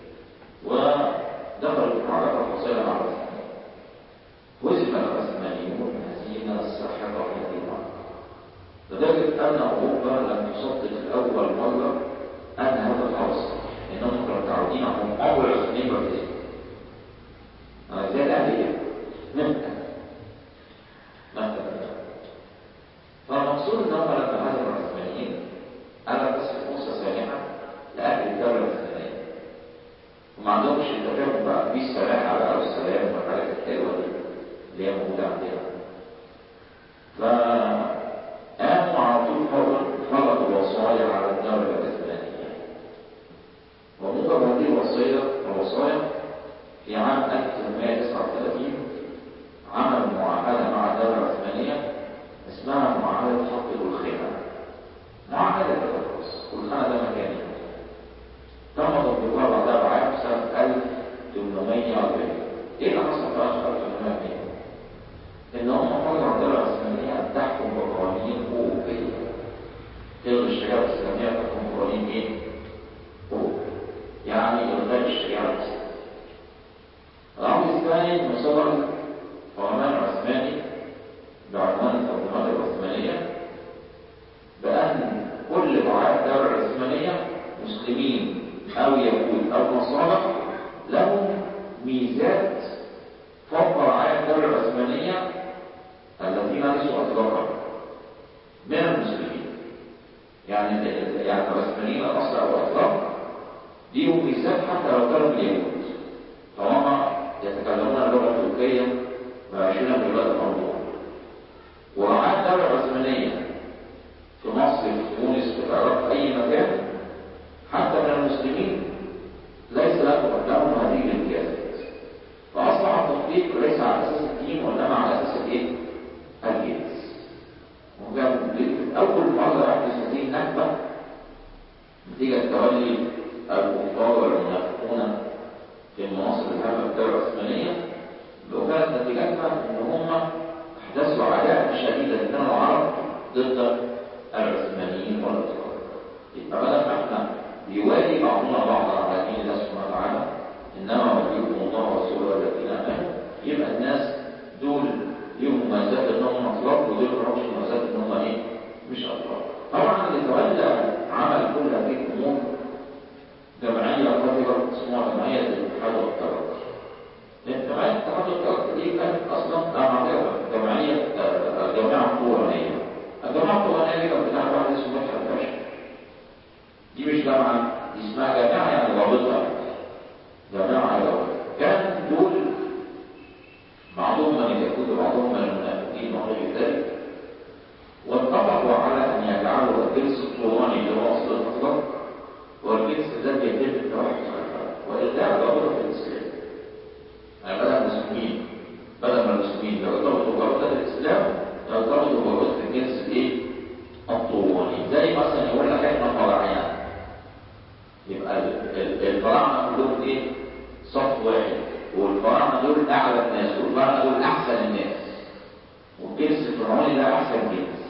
ودخلوا في معركة فصيلة مع العثمانيين هزم العثمانيون هزيمة ساحقة في هذه المعركة لدرجة أن أوروبا لم تصدق لأول مرة أن هذا الأمر إنهم كانوا متعودين على أول العثمانيين والإسلام زي الأهلية مثلا مثلا فالمقصود ان هم لما هزموا العثمانيين انا بس فرصه سانحه لاهل الدوله العثمانيه وما عندهمش التفاهم بقى في السلاح على او السلام والحاجات الحلوه دي اللي هي موجوده عندنا فقاموا على طول فورا فرضوا الوصايا على الدوله العثمانيه وموجب هذه الوصيه الوصايا في عام 1839 عملوا معاهده مع الدوله العثمانيه اسمها معاهدة خط الخيمة معاهدة الفرس والخانة ده مكاني تم تطبيقها بعدها بعام سنة 1840 ايه اللي حصل في 1840 ان هم فرضوا على الدولة العثمانية ان تحكم بقوانين أوروبية تلغي الشريعة الإسلامية تحكم بقوانين ايه؟ أوروبية يعني إلغاء الشريعة الإسلامية الأمر الثاني من صدر فرمان عثماني بعنوان التنظيمات العثمانية بأن كل دعاة الدولة العثمانية مسلمين أو يهود أو نصارى لهم ميزات فوق رعاية الدولة العثمانية الذين ليسوا أطلاقا من المسلمين يعني يعني العثمانيين الأصل أو الأطلاق ليهم ميزات حتى لو كانوا من اليهود طالما يتكلمون اللغة وعشرين في البلد الموضوع ورعاة الدولة العثمانية في مصر في تونس في العراق في أي مكان حتى من المسلمين ليس لهم لهم هذه الامتيازات فأصبح التطبيق ليس على أساس الدين وإنما على أساس الإيه؟ الجنس وكان أول مرة يحدث هذه النكبة نتيجة تولي الكفار والمنافقون في المناصب الهامة في الدولة العثمانية وكانت نتيجتها إن هم أحدثوا عداء شديدا من العرب ضد العثمانيين والأتراك. يبقى بدل ما احنا بيوالي بعضنا بعضا على دين الله سبحانه وتعالى إنما وليكم الله ورسوله الذين آمنوا يبقى الناس دول ليهم مميزات إنهم أطلاق ودول مالهمش مميزات إنهم إيه؟ مش أطلاق. طبعا اللي تولى عمل كل هذه الأمور جمعية قادرة اسمها جمعية الاتحاد والترقي. جمعية الاتحاد والترقي دي كانت أصلا جمعية الجامعة القرآنية. الجامعة القرآنية دي كانت بتاعت واحد اسمه مدحت باشا. دي مش جامعة دي اسمها جامعة يعني رابطة. جامعة رابطة. كان دول بعضهم من اليهود وبعضهم من المنافقين وغير ذلك واتفقوا على ان يجعلوا الجنس الطولاني اللي هو اصل الاطلاق والجنس ده بيتم التوحد والإلغاء ضرورة في الإسلام. يعني بدل المسلمين بدل ما المسلمين يرتبطوا برتبة الإسلام يرتبطوا برتبة الجنس الإيه؟ الطولاني. زي مثلا يقول لك إحنا فراعنة. يبقى الفراعنة كلهم إيه؟ صف واحد والفراعنة دول أعلى الناس والفراعنة دول أحسن الناس. والجنس الفرعوني ده أحسن جنس.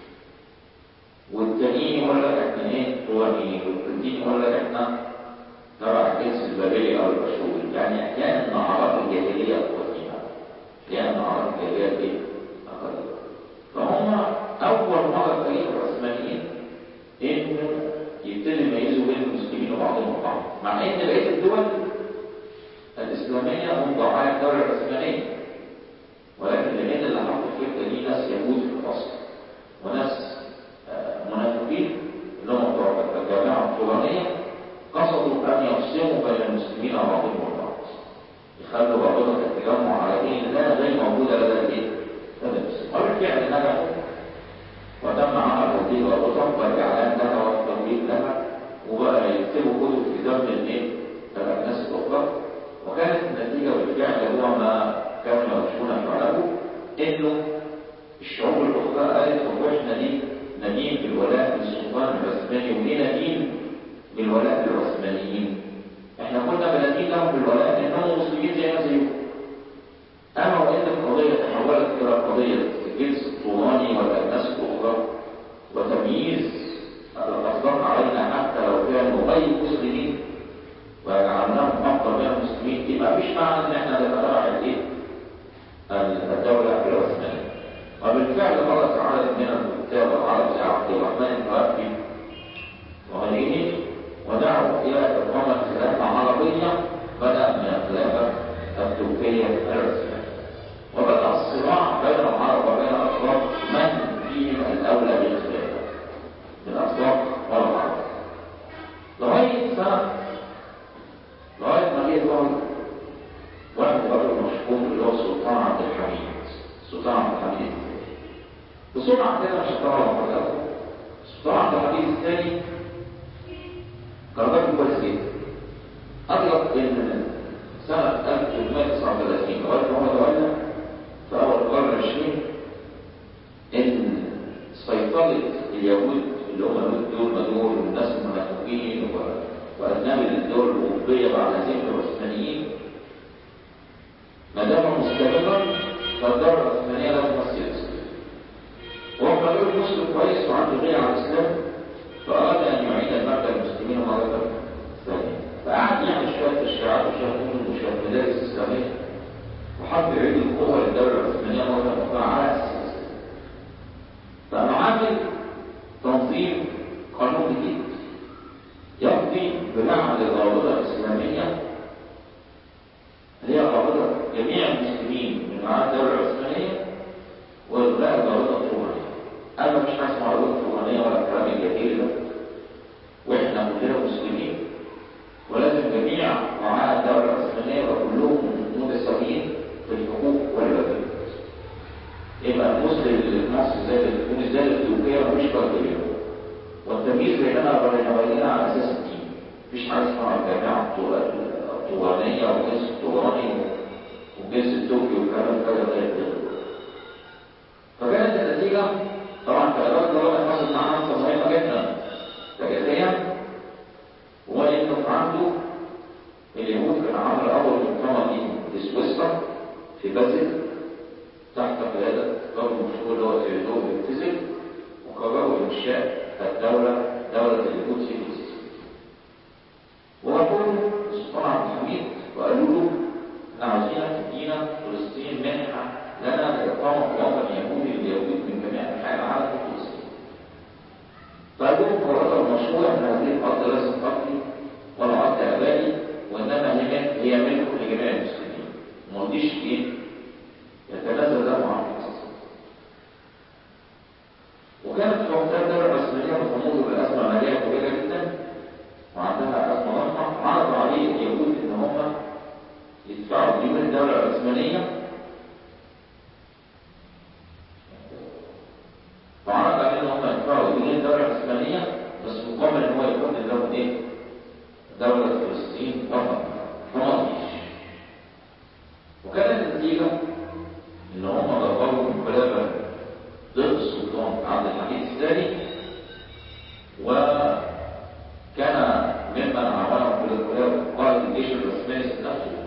والتانيين يقول لك احنا ايه قوانين والتانيين يقول لك احنا تبع الجنس البابلي او البشوري يعني احيانا اعراض الجاهليه قديمه احيانا اعراض الجاهليه ايه اقل فهم اول مره تاريخ العثمانيين انه يبتدي يميزوا بين المسلمين وبعضهم البعض مع ان بقيه الدول الاسلاميه هم ضعاف الدوله العثمانيه ولكن لان اللي حطوا الفكره دي ناس يهود في الاصل وناس منافقين اللي هم بتوع الجامعه الفلانيه قصدوا ان يقسموا بين المسلمين بعضهم البعض يخلوا بعضهم التجمع على دين الله غير موجوده لدى الايه؟ لدى المسلمين وبالفعل نجحوا وتم عمل هذه الرابطه والاعلان لها والترويج لها وبقى يكتبوا كتب في ذم الايه؟ الناس الاخرى وكانت النتيجه بالفعل هو ما كانوا يرجون فعله انه الشعوب الاخرى قالت طب احنا دي ندين بالولاء للسلطان العثماني وليه ندين بالولاء للعثمانيين احنا كنا بندين لهم بالولاء لانهم مسلمين زينا زيهم اما وان القضيه تحولت الى قضيه الجنس الطولاني والاجناس الاخرى وتمييز الاصداق علينا حتى لو كانوا غير مسلمين وجعلناهم افضل من المسلمين يبقى مفيش معنى ان احنا نتبع الايه؟ الدوله العثمانيه وبالفعل مرت عدد من الكتاب العرب زي عبد الرحمن الرافي وغيره ودعوا الى اقامه خلافه عربيه بدا من الخلافه التركيه العثمانيه وبدا الصراع بين العرب وبين الاطراف من فيهم الاولى بالخلافه من الاطراف والعرب لغايه سنه لغايه ما جه ظهر واحد رجل مشهور اللي هو السلطان عبد الحميد السلطان عبد الحميد بسرعة كده مش هتطلع محاضرات السلطان عبد الحميد الثاني كان راجل كويس جدا أدرك إن سنة 1339 لغاية ما هو تولى في أول القرن العشرين إن سيطرة اليهود اللي هم اليهود دول مدور والناس المنافقين وأجنبي للدول الأوروبية بعد هزيمة العثمانيين ما دام مستمرا فالدولة العثمانية لازم تصير وهو رجل مسلم كويس وعنده غير على الاسلام فاراد ان يعيد المبدا المسلمين مره ثانيه فقعد يعمل شويه تشريعات وشويه كتب وشويه مدارس اسلاميه وحب يعيد القوه للدوله العثمانيه مره اخرى على اساس فقام عامل تنظيم قانون جديد يقضي بجعل الرابطه الاسلاميه اللي هي رابطه جميع المسلمين من معاد الدوله العثمانيه والغاء الرابطه الطولانيه انا مش حاسس مع الرابطه الطولانيه ولا الكلام الجميل ده واحنا كلنا مسلمين ولازم جميع معاد الدوله العثمانيه يبقى كلهم متساويين في الحقوق والواجبات يبقى المسلم اللي في مصر زي اللي في تونس زي اللي في تركيا مفيش فرق بينهم والتمييز بيننا وبين غيرنا على اساس الدين مفيش حاجه اسمها الجامعه الطورانيه والجنس الطوراني والجنس التركي والكلام كذا غير كده فكانت النتيجه طبعا كادوات اللغه حصلت معاها نقطه مهمه جدا تجاريا وهو انه عنده اليهود كان عمل اول مؤتمر دي في سويسرا في بازل تحت قياده رجل مشهور اللي هو تيودور بنتزل وقرروا انشاء الدوله دوله اليهود في فلسطين وقالوا السلطان عبد الحميد وقالوا له احنا عاوزينك تدينا فلسطين منحه لنا لاقامه وطن يهودي لليهود من جميع انحاء العالم في فلسطين فقالوا لهم هو المشروع ان هذه الارض ليست ارضي ولا ارض ابائي وانما هي هي ملك لجميع المسلمين ما رضيش ايه يتنازل له عن القصه وكانت في وقتها الدوله العثمانيه بتمر بازمه ماليه كبيره جدا وعندها ازمه ضخمه عرض عليه اليهود ان هم يدفعوا ديون الدوله العثمانيه وعرض عليه ان هم يدفعوا ديون الدوله العثمانيه بس مقابل ان هو يكون لهم ايه؟ دوله فلسطين فقط فما رضيش وكانت النتيجه ان هم ضربوا انقلابا ضد السلطان عبد الحميد الثاني وكان ممن عملهم في الانقلاب قائد الجيش العثماني نفسه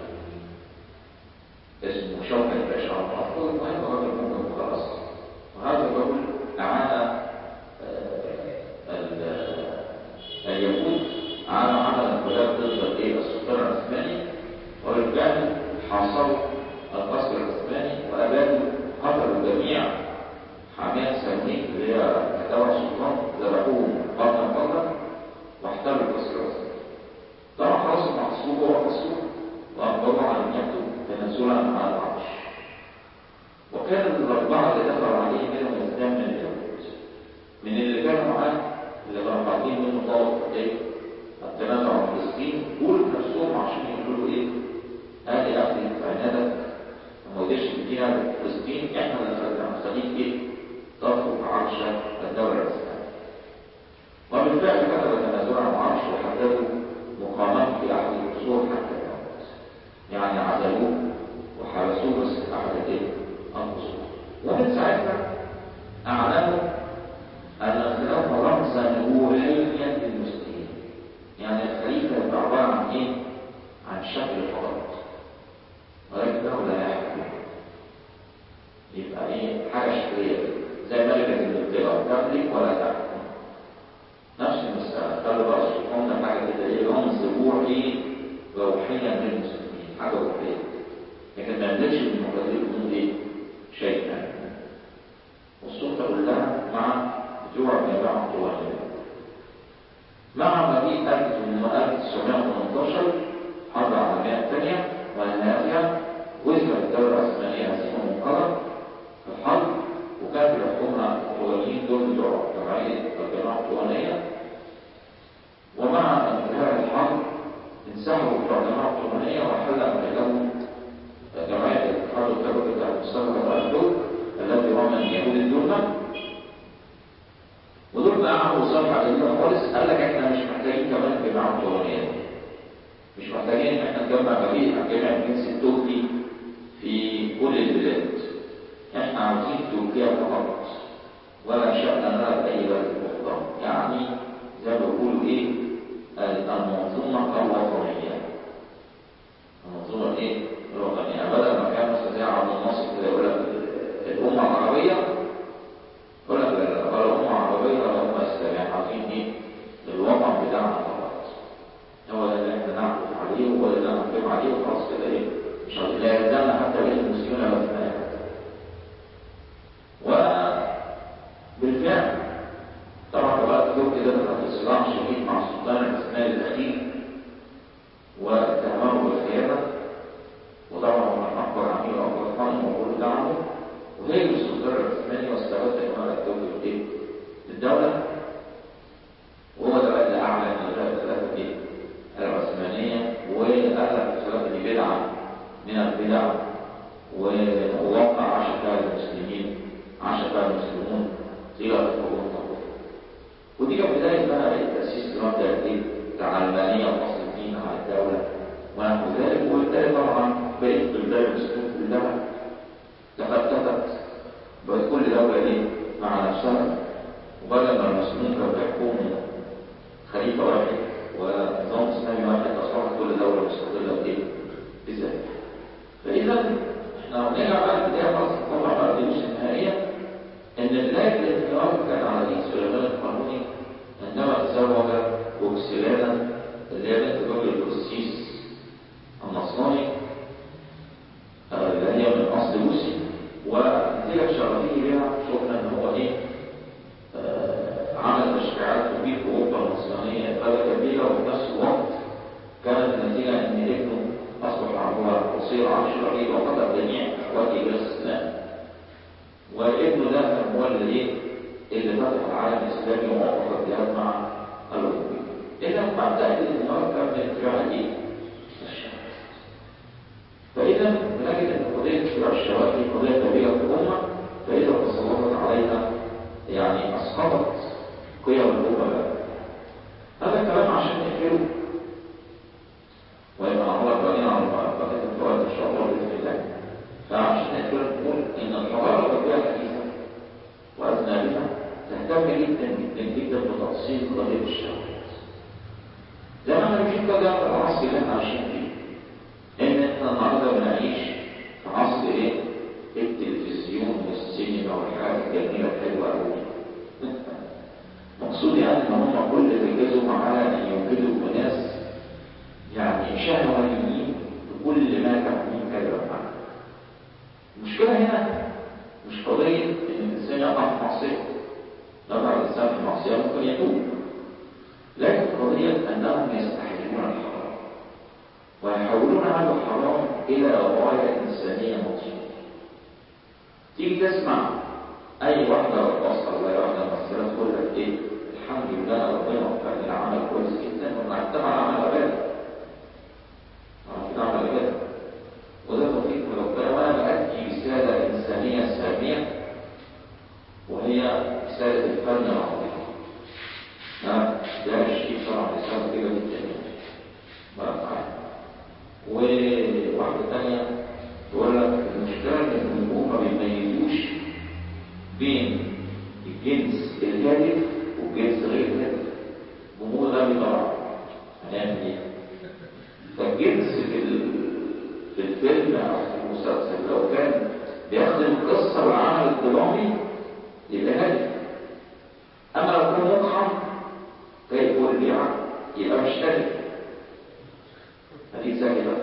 اسمه شوكة باشا عبد الغفور المهم راجل ممكن خلاص وهذا الرجل أعان اليهود على عمل انقلاب ضد السلطان العثماني وبالفعل حاصروا القصر العثماني وأبادوا قتلوا جميع حامية سميك اللي هي تبع السلطان ذبحوهم بطنا بطنا واحتلوا القصر العثماني طبعا خلاص المحصول هو قصور وأقبضوا على نيته تنازلا عن العرش وكان الأربعة اللي دخلوا عليه منهم اثنان من اليهود من اللي كانوا معاه اللي كانوا بعدين منه طلب ايه التنازع عن فلسطين دول نفسهم عشان يقولوا له ايه هذه اخي عنادك وما قدرش تدينا فلسطين احنا اللي هنخليك ايه تطلب عرش الدولة الإسلامية وبالفعل كتب تنازلا عن العرش وحددوا مقامات في احد القصور حتى الموت يعني عزلوه وحبسوه بس احد ايه القصور ومن ساعتها اعلنوا ان الخلافه رمزا روحيا للمسلمين يعني الخليفه يبقى عباره عن ايه؟ عن شكل فقط ولكنه لا يحكم يبقى ايه؟ حاجه شكليه زي ملكه انجلترا تملك ولا تحكم نفس المساله خلي بقى السلطان ده حاجه كده ايه رمز روحي روحيا للمسلمين حاجه روحيه لكن ما يملكش من مقدمه ايه؟ شيئا والسلطه كلها مع بتوع الجماعه الطواليه مع مجيء 1918 حرب العالميه الثانيه ونهايتها وزنت الدوله العثمانيه هزيمه منقذه في الحرب وكان بيحكمها الطواليين دول بتوع جمعيه الجماعه الطواليه ومع انتهاء الحرب انسحبوا بتوع الجماعه الطواليه وحل امريكانهم جمعيه الاتحاد الدولي بتاع مصطفى الدول الذي هو من يهود الدنيا ودول بقى عملوا صالح علينا خالص قال لك احنا مش محتاجين كمان الجماعه الطولانيه مش محتاجين ان احنا نجمع جميع جميع الجنس التركي في كل البلاد احنا عاوزين تركيا فقط ولا شأن لنا بأي بلد أخرى يعني زي ما بيقولوا ايه المنظومة الوطنية المنظومة ايه؟ الوطنية بدل ما كان مثلا زي عبد الناصر كده يقول لك الأمة العربية يقول لك لا ولا أمة عربية ولا أمة إسلامية عاوزين إيه؟ الوطن بتاعنا فقط هو ده اللي إحنا نعرف عليه وهو ده اللي نحكم عليه وخلاص كده إيه؟ مش عاوزين لا يلزمنا حتى بين المسلمين ولا في وبالفعل طبعا بقى التركي ده كان في صراع شديد مع السلطان العثماني الأخير واتهمه بالخيانة وطبعا هو أكبر عميل وأكبر خان موجود دعمه وهي السلطان العثماني واستغل إمارة الدولة الإيه؟ الدولة وهو ده بقى اللي أعلن إلغاء الخلافة إيه؟ العثمانية وقال لك الخلافة دي بدعة من البدع ووقع عشر المسلمين عاش فيها المسلمون طيلة القرون الطويلة ودي كانت بداية بقى تأسيس المبدأ الايه؟ العلمانية وفصل الدين على الدولة ونحو ذلك وبالتالي طبعا بقيت بلدان المسلمين كلها تفتتت بقت كل دولة ايه؟ مع نفسها وبدل ما المسلمون كانوا بيحكموا خليفة واحد ونظام إسلامي واحد أصبحت كل دولة مستقلة بإيه؟ بذلك. فإذا احنا هنرجع بقى البداية خلاص طبعا بقى الدروس النهائية إن بداية الانفراد كان على رئيس سليمان القانوني عندما تزوج بوكسلانا اللي هي بنت الراجل القسيس النصراني اللي هي من أصل روسي ونتيجة شرفيه بها شفنا إن هو إيه عمل تشريعات تبيد اوروبا النصرانيه غايه كبيره وفي نفس الوقت كانت النتيجه ان ابنه اصبح هو قصير عن شرعي وقتل جميع اخواته الى الاسلام وابنه ده كان هو اللي ايه اللي فتح العالم الاسلامي ووقف الجهاد مع الاوروبيين اذا مبدا الانهيار كان من اتباع الايه؟ فاذا نجد ان قضيه اتباع الشواذ قضيه كبيره في الامه فاذا تسلطت عليها يعني اسقطت قيم الأمة هذا الكلام عشان نقفله ويبقى هو بعدين على بقية الفوائد إن شاء الله بإذن الله فعشان نقفله نقول إن الحضارة الغربية الحديثة وأذنابها تهتم جدا جدا جدا بتأصيل قضية الشهوات زي ما احنا بنشوف كده في العصر اللي احنا عايشين فيه إن احنا النهارده بنعيش في عصر إيه؟ التلفزيون والسينما والحاجات الجميلة الحلوة أوي مقصود يعني ان هم كل اللي ركزوا معاه ان يوجدوا ناس يعني شهوانيين بكل ما تحميه كلمه معاه. المشكله هنا مش قضيه ان الانسان يقع في معصيه. يقع الانسان في معصيه ممكن يتوب. لكن قضيه انهم يستحلون الحرام. ويحولون هذا الحرام الى غايه انسانيه مطلوبه. تيجي تسمع اي واحده رقاصه ولا واحده ممثله تقول لك ايه الحمد لله ربنا وفقني العمل كويس جدا ومعتمد على عمل عباده كده عمل عباده وده توفيق من ربنا وانا بأدي رساله انسانيه ساميه وهي رساله الفن العظيم ده الشيء طبعا رساله كده جدا وواحده ثانيه تقول لك المشكله ان الجمهور ما بيميزوش بين الجنس الهادف والجنس غير الهادف جمهور غبي طبعا هنعمل ايه؟ فالجنس في في الفيلم او في المسلسل لو كان بياخد القصه والعمل الدرامي يبقى هادف اما لو كان مقحم زي كل بيعه يبقى مش هادف هدي سهله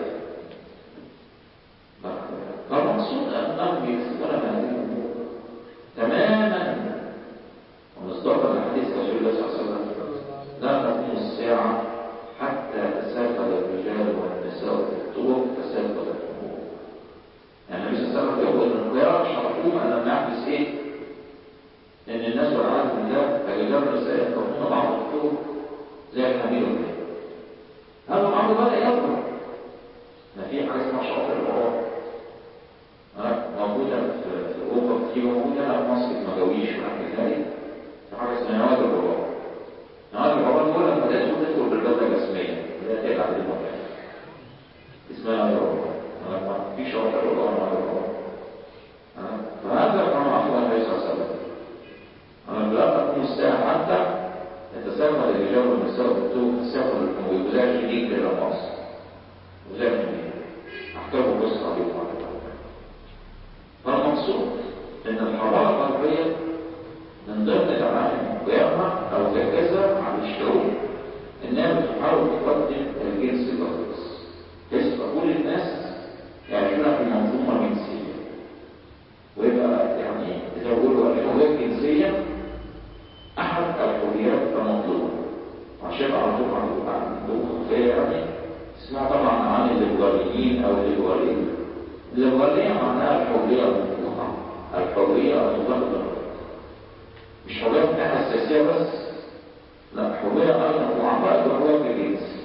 فالمقصود انهم يكسبون هذه الامور تماما ومصداقا لحديث رسول الله صلى الله عليه وسلم لا تقوم الساعة حتى تسافر الرجال والنساء في الطرق تسافر الأمور يعني النبي صلى الله عليه وسلم يقول ان القيامة مش هتقوم الا لما يحدث ايه؟ ان الناس والعياذ بالله الرجال والنساء يركبون بعض الطرق زي الحمير والبيت هذا الامر بدأ يظهر ما في حاجة اسمها شاطئ الغرام موجودة في أوروبا كتير موجودة هنا في مصر ما جويش ونحو ذلك في حاجة اسمها نوادي الغرام نوادي الغرام دول لما تدخل تدخل بالجودة الجسمية اللي هي تقلع بالمكان اسمها نوادي الغرام في شاطئ الغرام نوادي الغرام فهذا كان عفوا النبي صلى الله عليه وسلم أنا لا تقوم الساعة حتى يتسافر الرجال والنساء بالطرق تسافر ويزاع شديد إلى مصر وزاع شديد أحكام قصة عليكم على فالمقصود ان الحضاره الغربيه من ضمن العوامل قيامها او تركيزها على الشعوب انها بتحاول تقدم الجنس الرخيص بحيث كل الناس يعيشون في منظومه جنسيه ويبقى يعني اذا بيقولوا الحريه الجنسيه احد الحريات المطلوبه عشان على طول عندهم خلفيه يعني اسمها طبعا عن الليبراليين او الليبراليين الليبرالية معناها الحرية المطلقة الحرية المطلقة مش حرية بتاعها السياسية بس لا حرية أيضا وعطاء الحرية في الجنس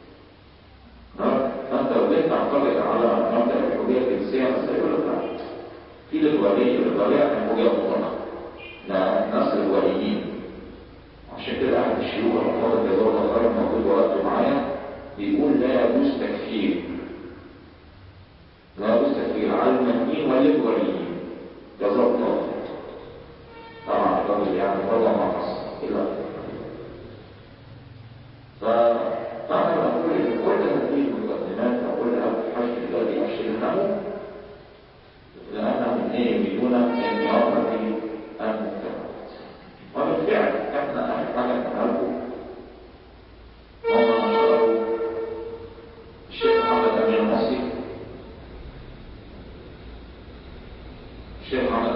فأنت لو جيت تعترض على مبدأ الحرية الجنسية بس يقول لك لا في ليبرالية الليبرالية الحرية المطلقة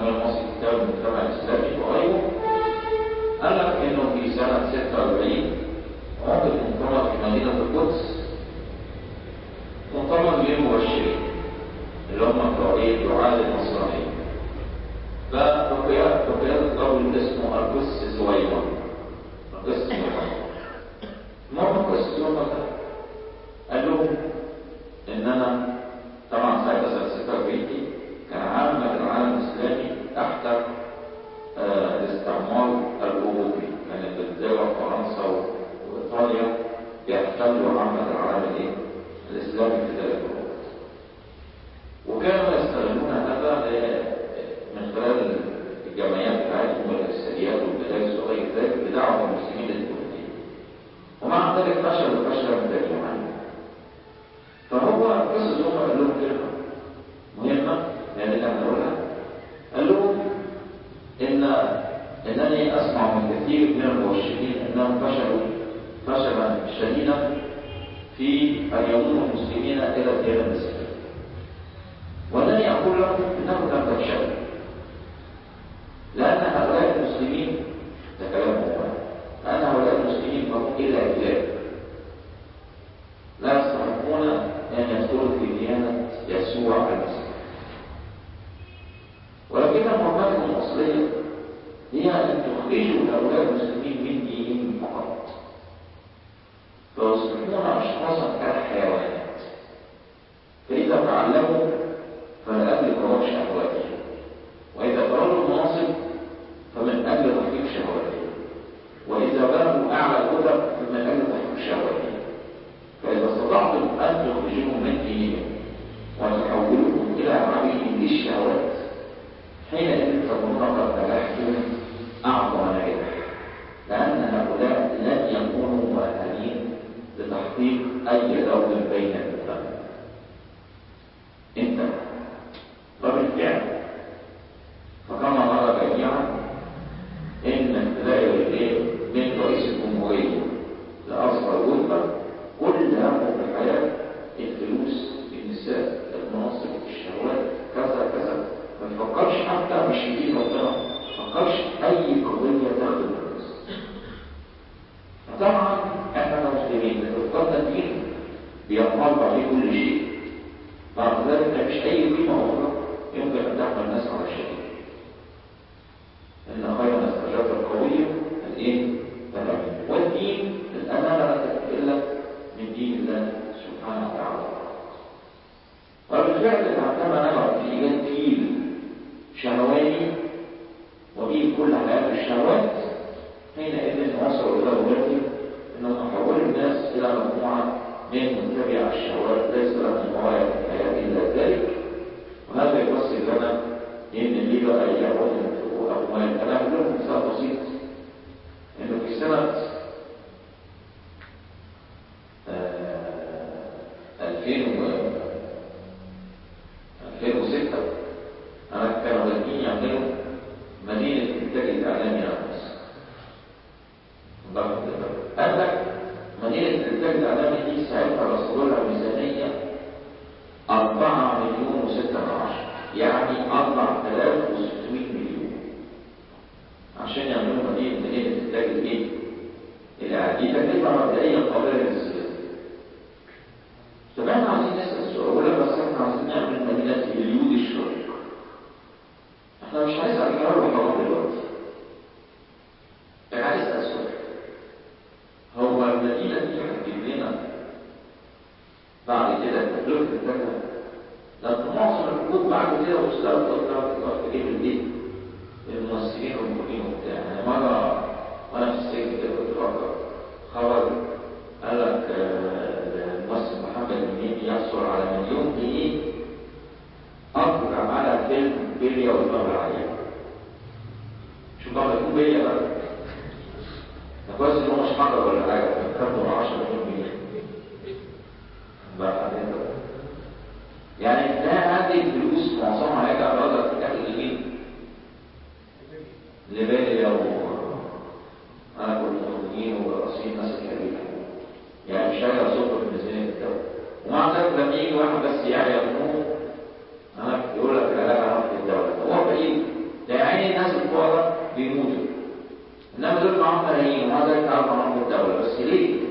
التنمية المصري كتاب المجتمع الإسلامي وغيره قال لك إنه في سنة 46 عقد مؤتمر في مدينة القدس مؤتمر للمبشرين اللي هم بتوع ايه؟ دعاة النصرانية فبقيادة بقيادة رجل اسمه أرقس زويمر أرقس زويمر المهم أرقس زويمر ده قال لهم إن أنا طبعا ساعتها سنة 46 كان عامة العالم الإسلامي تحت آه، الاستعمار الأوروبي كانت الدول فرنسا وإيطاليا بيحتلوا عامة العالم الإيه؟ الإسلامي في ذلك الوقت وكانوا يستغلون هذا ل- من خلال الجمعيات بتاعتهم والإرساليات والمدارس وغير ذلك لدعوة المسلمين للدين ومع ذلك فشلوا فشلا ذريعا فهو قصص هم قال لهم كلمة مهمة يعني اللي احنا نقولها قال لهم إن إنني أسمع من كثير من المبشرين أنهم فشلوا فشلا شديدا في أن يضموا المسلمين إلى الديانة الإسلامية وأنني أقول لهم إنهم لم تفشلوا لأن هؤلاء المسلمين ده كلام هو لأن هؤلاء المسلمين ما هم إلا عباد لا يستحقون أن يدخلوا في ديانة يسوع المسيح ولكن مهمتهم الأصلية هي أن تخرجوا هؤلاء المسلمين من دينهم فقط فيصبحون أشخاصا كالحيوانات فإذا تعلموا فلأجل قرار شهواتهم وإذا قرروا المناصب فمن أجل تحقيق شهواتهم وإذا بلغوا أعلى الرتب فمن أجل تحقيق شهواتهم فإذا استطعتم أن تخرجوهم من دينهم وتحولوهم إلى عبيد للشهوات حينئذ تكونون قد نجحتم أعظم نجاح لأن هؤلاء لن يكونوا مؤهلين لتحقيق أي دور بين المجتمع انت وبالفعل فكما نرى جميعا ان ابتداء الايه من رئيس الجمهوريه لاصغر غرفه كل همه في الحياه الفلوس النساء المناصب الشهوات كذا كذا ما يفكرش حتى مش في ربنا ما يفكرش اي قضيه تخدم الناس فطبعا احنا كمسلمين لو فكرنا الدين بينطبق عليه كل شيء بعد ذلك مفيش أي قيمة أخرى يمكن أن تحمل الناس على شيء إن خير ما استجاب القوي الإيه؟ الأمين والدين الأمانة لا تأتي إلا من دين الله سبحانه وتعالى وبالفعل عندما نقع في إيجاد فيل شهواني وبه كل حياة الشهوات حينئذ وصلوا إلى وجهه أنهم حولوا الناس إلى مجموعة من متبع الشهوات ليس لهم غاية في الحياة إلا ذلك وهذا يفسر لنا إن اللي بقى يعود ينفقوا أموال أنا أقول لكم مثال بسيط إنه في سنة آه، 2000 و 2006 أنا كانوا بادئين يعملوا مدينة إنتاج الإعلامي على مصر. قال لك مدينة الإنتاج الإعلامي دي ساعتها رصدوا لها ميزانية 4 مليون و6 يعني 4600 مليون عشان يعملوا مدينة مدينة الإنتاج الإيه؟ الإعلامي تكلفة مبدئيا قابلة للاستغلال. طب احنا عايزين نسأل سؤال أقول لك بس احنا عايزين نعمل مدينة اليود الشرق. احنا مش هنسأل كهرباء حرام دلوقتي. احنا هنسأل سؤال. هو المدينة دي هتجيب لنا بعد كده تكلفة التكلفة لما معظم الحقوق بعد كده وصلت تقدر تجيب البيت الممثلين والمخرجين وبتاع يعني مرة وأنا في السجن كده كنت بفكر خرج قال لك آه، الممثل محمد المنيبي يحصل على مليون جنيه أخرج على فيلم بيليا والمغرب العالية شوف بقى يكون بيليا بقى ده كويس ان هو مش حضر ولا حاجه كان كاتبه 10 مليون جنيه بقى بعدين بقى. يعني ده هذه الفلوس معظمها هيرجع برضه في الاخر لمين؟ لبالي و انا كنت مخرجين ورئيسين ناس كبيره يعني مش هيرجع صفر في ميزانيه الدوله ومع ذلك لما يجي واحد بس يعني يظنه انا يقول لك لا لا عرفت الدوله هو فقير الفقراء بيموتوا انما دول معاهم ملايين ومع ذلك عرضوا معاهم الدوله بس ليه؟